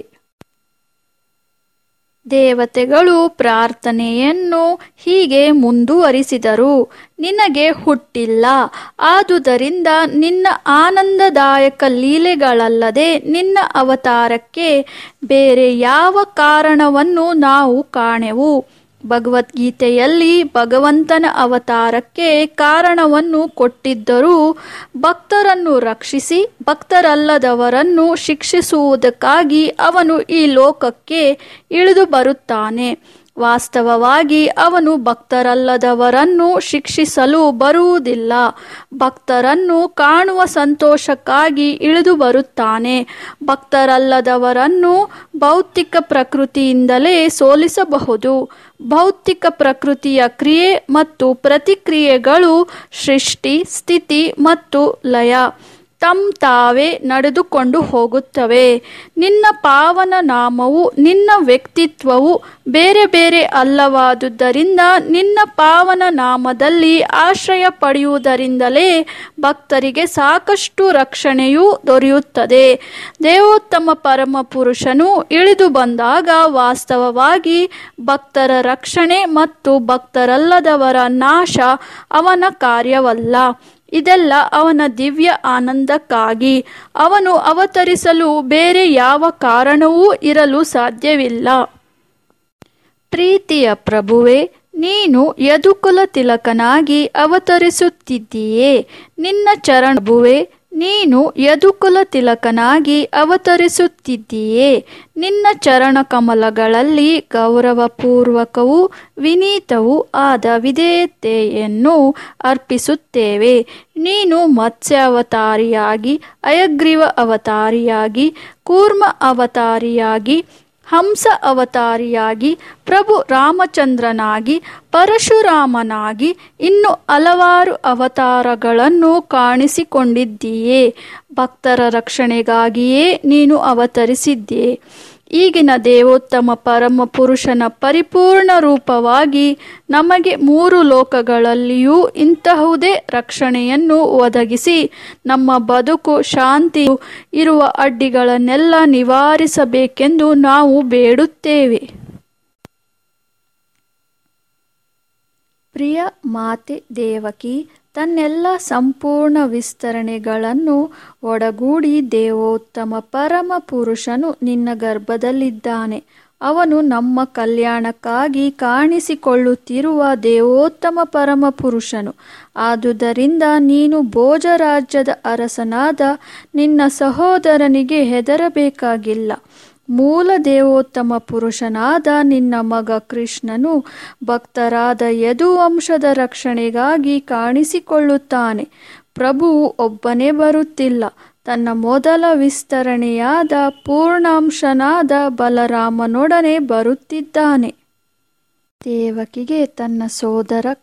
ದೇವತೆಗಳು ಪ್ರಾರ್ಥನೆಯನ್ನು ಹೀಗೆ ಮುಂದುವರಿಸಿದರು ನಿನಗೆ ಹುಟ್ಟಿಲ್ಲ ಆದುದರಿಂದ ನಿನ್ನ ಆನಂದದಾಯಕ ಲೀಲೆಗಳಲ್ಲದೆ ನಿನ್ನ ಅವತಾರಕ್ಕೆ ಬೇರೆ ಯಾವ ಕಾರಣವನ್ನು ನಾವು ಕಾಣೆವು ಭಗವದ್ಗೀತೆಯಲ್ಲಿ ಭಗವಂತನ ಅವತಾರಕ್ಕೆ ಕಾರಣವನ್ನು ಕೊಟ್ಟಿದ್ದರೂ ಭಕ್ತರನ್ನು ರಕ್ಷಿಸಿ ಭಕ್ತರಲ್ಲದವರನ್ನು ಶಿಕ್ಷಿಸುವುದಕ್ಕಾಗಿ ಅವನು ಈ ಲೋಕಕ್ಕೆ ಇಳಿದು ಬರುತ್ತಾನೆ ವಾಸ್ತವವಾಗಿ ಅವನು ಭಕ್ತರಲ್ಲದವರನ್ನು ಶಿಕ್ಷಿಸಲು ಬರುವುದಿಲ್ಲ ಭಕ್ತರನ್ನು ಕಾಣುವ ಸಂತೋಷಕ್ಕಾಗಿ ಇಳಿದು ಬರುತ್ತಾನೆ ಭಕ್ತರಲ್ಲದವರನ್ನು ಭೌತಿಕ ಪ್ರಕೃತಿಯಿಂದಲೇ ಸೋಲಿಸಬಹುದು ಭೌತಿಕ ಪ್ರಕೃತಿಯ ಕ್ರಿಯೆ ಮತ್ತು ಪ್ರತಿಕ್ರಿಯೆಗಳು ಸೃಷ್ಟಿ ಸ್ಥಿತಿ ಮತ್ತು ಲಯ ತಮ್ ತಾವೇ ನಡೆದುಕೊಂಡು ಹೋಗುತ್ತವೆ ನಿನ್ನ ಪಾವನ ನಾಮವು ನಿನ್ನ ವ್ಯಕ್ತಿತ್ವವು ಬೇರೆ ಬೇರೆ ಅಲ್ಲವಾದುದರಿಂದ ನಿನ್ನ ಪಾವನ ನಾಮದಲ್ಲಿ ಆಶ್ರಯ ಪಡೆಯುವುದರಿಂದಲೇ ಭಕ್ತರಿಗೆ ಸಾಕಷ್ಟು ರಕ್ಷಣೆಯೂ ದೊರೆಯುತ್ತದೆ ದೇವೋತ್ತಮ ಪರಮ ಪುರುಷನು ಇಳಿದು ಬಂದಾಗ ವಾಸ್ತವವಾಗಿ ಭಕ್ತರ ರಕ್ಷಣೆ ಮತ್ತು ಭಕ್ತರಲ್ಲದವರ ನಾಶ ಅವನ ಕಾರ್ಯವಲ್ಲ ಇದೆಲ್ಲ ಅವನ ದಿವ್ಯ ಆನಂದಕ್ಕಾಗಿ ಅವನು ಅವತರಿಸಲು ಬೇರೆ ಯಾವ ಕಾರಣವೂ ಇರಲು ಸಾಧ್ಯವಿಲ್ಲ ಪ್ರೀತಿಯ ಪ್ರಭುವೆ ನೀನು ಯದುಕುಲ ತಿಲಕನಾಗಿ ಅವತರಿಸುತ್ತಿದ್ದೀಯೇ ನಿನ್ನ ಚರಣಭುವೆ ನೀನು ಯದುಕುಲ ತಿಲಕನಾಗಿ ಅವತರಿಸುತ್ತಿದ್ದೀಯೇ ನಿನ್ನ ಚರಣ ಕಮಲಗಳಲ್ಲಿ ಗೌರವಪೂರ್ವಕವೂ ವಿನೀತವೂ ಆದ ವಿಧೇಯತೆಯನ್ನು ಅರ್ಪಿಸುತ್ತೇವೆ ನೀನು ಮತ್ಸ್ಯಾವತಾರಿಯಾಗಿ ಅಯಗ್ರೀವ ಅವತಾರಿಯಾಗಿ ಕೂರ್ಮ ಅವತಾರಿಯಾಗಿ ಹಂಸ ಅವತಾರಿಯಾಗಿ ಪ್ರಭು ರಾಮಚಂದ್ರನಾಗಿ ಪರಶುರಾಮನಾಗಿ ಇನ್ನು ಹಲವಾರು ಅವತಾರಗಳನ್ನು ಕಾಣಿಸಿಕೊಂಡಿದ್ದೀಯೇ ಭಕ್ತರ ರಕ್ಷಣೆಗಾಗಿಯೇ ನೀನು ಅವತರಿಸಿದ್ದೀಯೇ ಈಗಿನ ದೇವೋತ್ತಮ ಪರಮ ಪುರುಷನ ಪರಿಪೂರ್ಣ ರೂಪವಾಗಿ ನಮಗೆ ಮೂರು ಲೋಕಗಳಲ್ಲಿಯೂ ಇಂತಹುದೇ ರಕ್ಷಣೆಯನ್ನು ಒದಗಿಸಿ ನಮ್ಮ ಬದುಕು ಶಾಂತಿ ಇರುವ ಅಡ್ಡಿಗಳನ್ನೆಲ್ಲ ನಿವಾರಿಸಬೇಕೆಂದು ನಾವು ಬೇಡುತ್ತೇವೆ ಪ್ರಿಯ ಮಾತೆ ದೇವಕಿ ತನ್ನೆಲ್ಲ ಸಂಪೂರ್ಣ ವಿಸ್ತರಣೆಗಳನ್ನು ಒಡಗೂಡಿ ದೇವೋತ್ತಮ ಪರಮ ಪುರುಷನು ನಿನ್ನ ಗರ್ಭದಲ್ಲಿದ್ದಾನೆ ಅವನು ನಮ್ಮ ಕಲ್ಯಾಣಕ್ಕಾಗಿ ಕಾಣಿಸಿಕೊಳ್ಳುತ್ತಿರುವ ದೇವೋತ್ತಮ ಪರಮ ಪುರುಷನು ಆದುದರಿಂದ ನೀನು ಭೋಜರಾಜ್ಯದ ಅರಸನಾದ ನಿನ್ನ ಸಹೋದರನಿಗೆ ಹೆದರಬೇಕಾಗಿಲ್ಲ ಮೂಲ ದೇವೋತ್ತಮ ಪುರುಷನಾದ ನಿನ್ನ ಮಗ ಕೃಷ್ಣನು ಭಕ್ತರಾದ ಯದುವಂಶದ ರಕ್ಷಣೆಗಾಗಿ ಕಾಣಿಸಿಕೊಳ್ಳುತ್ತಾನೆ ಪ್ರಭುವು ಒಬ್ಬನೇ ಬರುತ್ತಿಲ್ಲ ತನ್ನ ಮೊದಲ ವಿಸ್ತರಣೆಯಾದ ಪೂರ್ಣಾಂಶನಾದ ಬಲರಾಮನೊಡನೆ ಬರುತ್ತಿದ್ದಾನೆ ದೇವಕಿಗೆ ತನ್ನ ಸೋದರ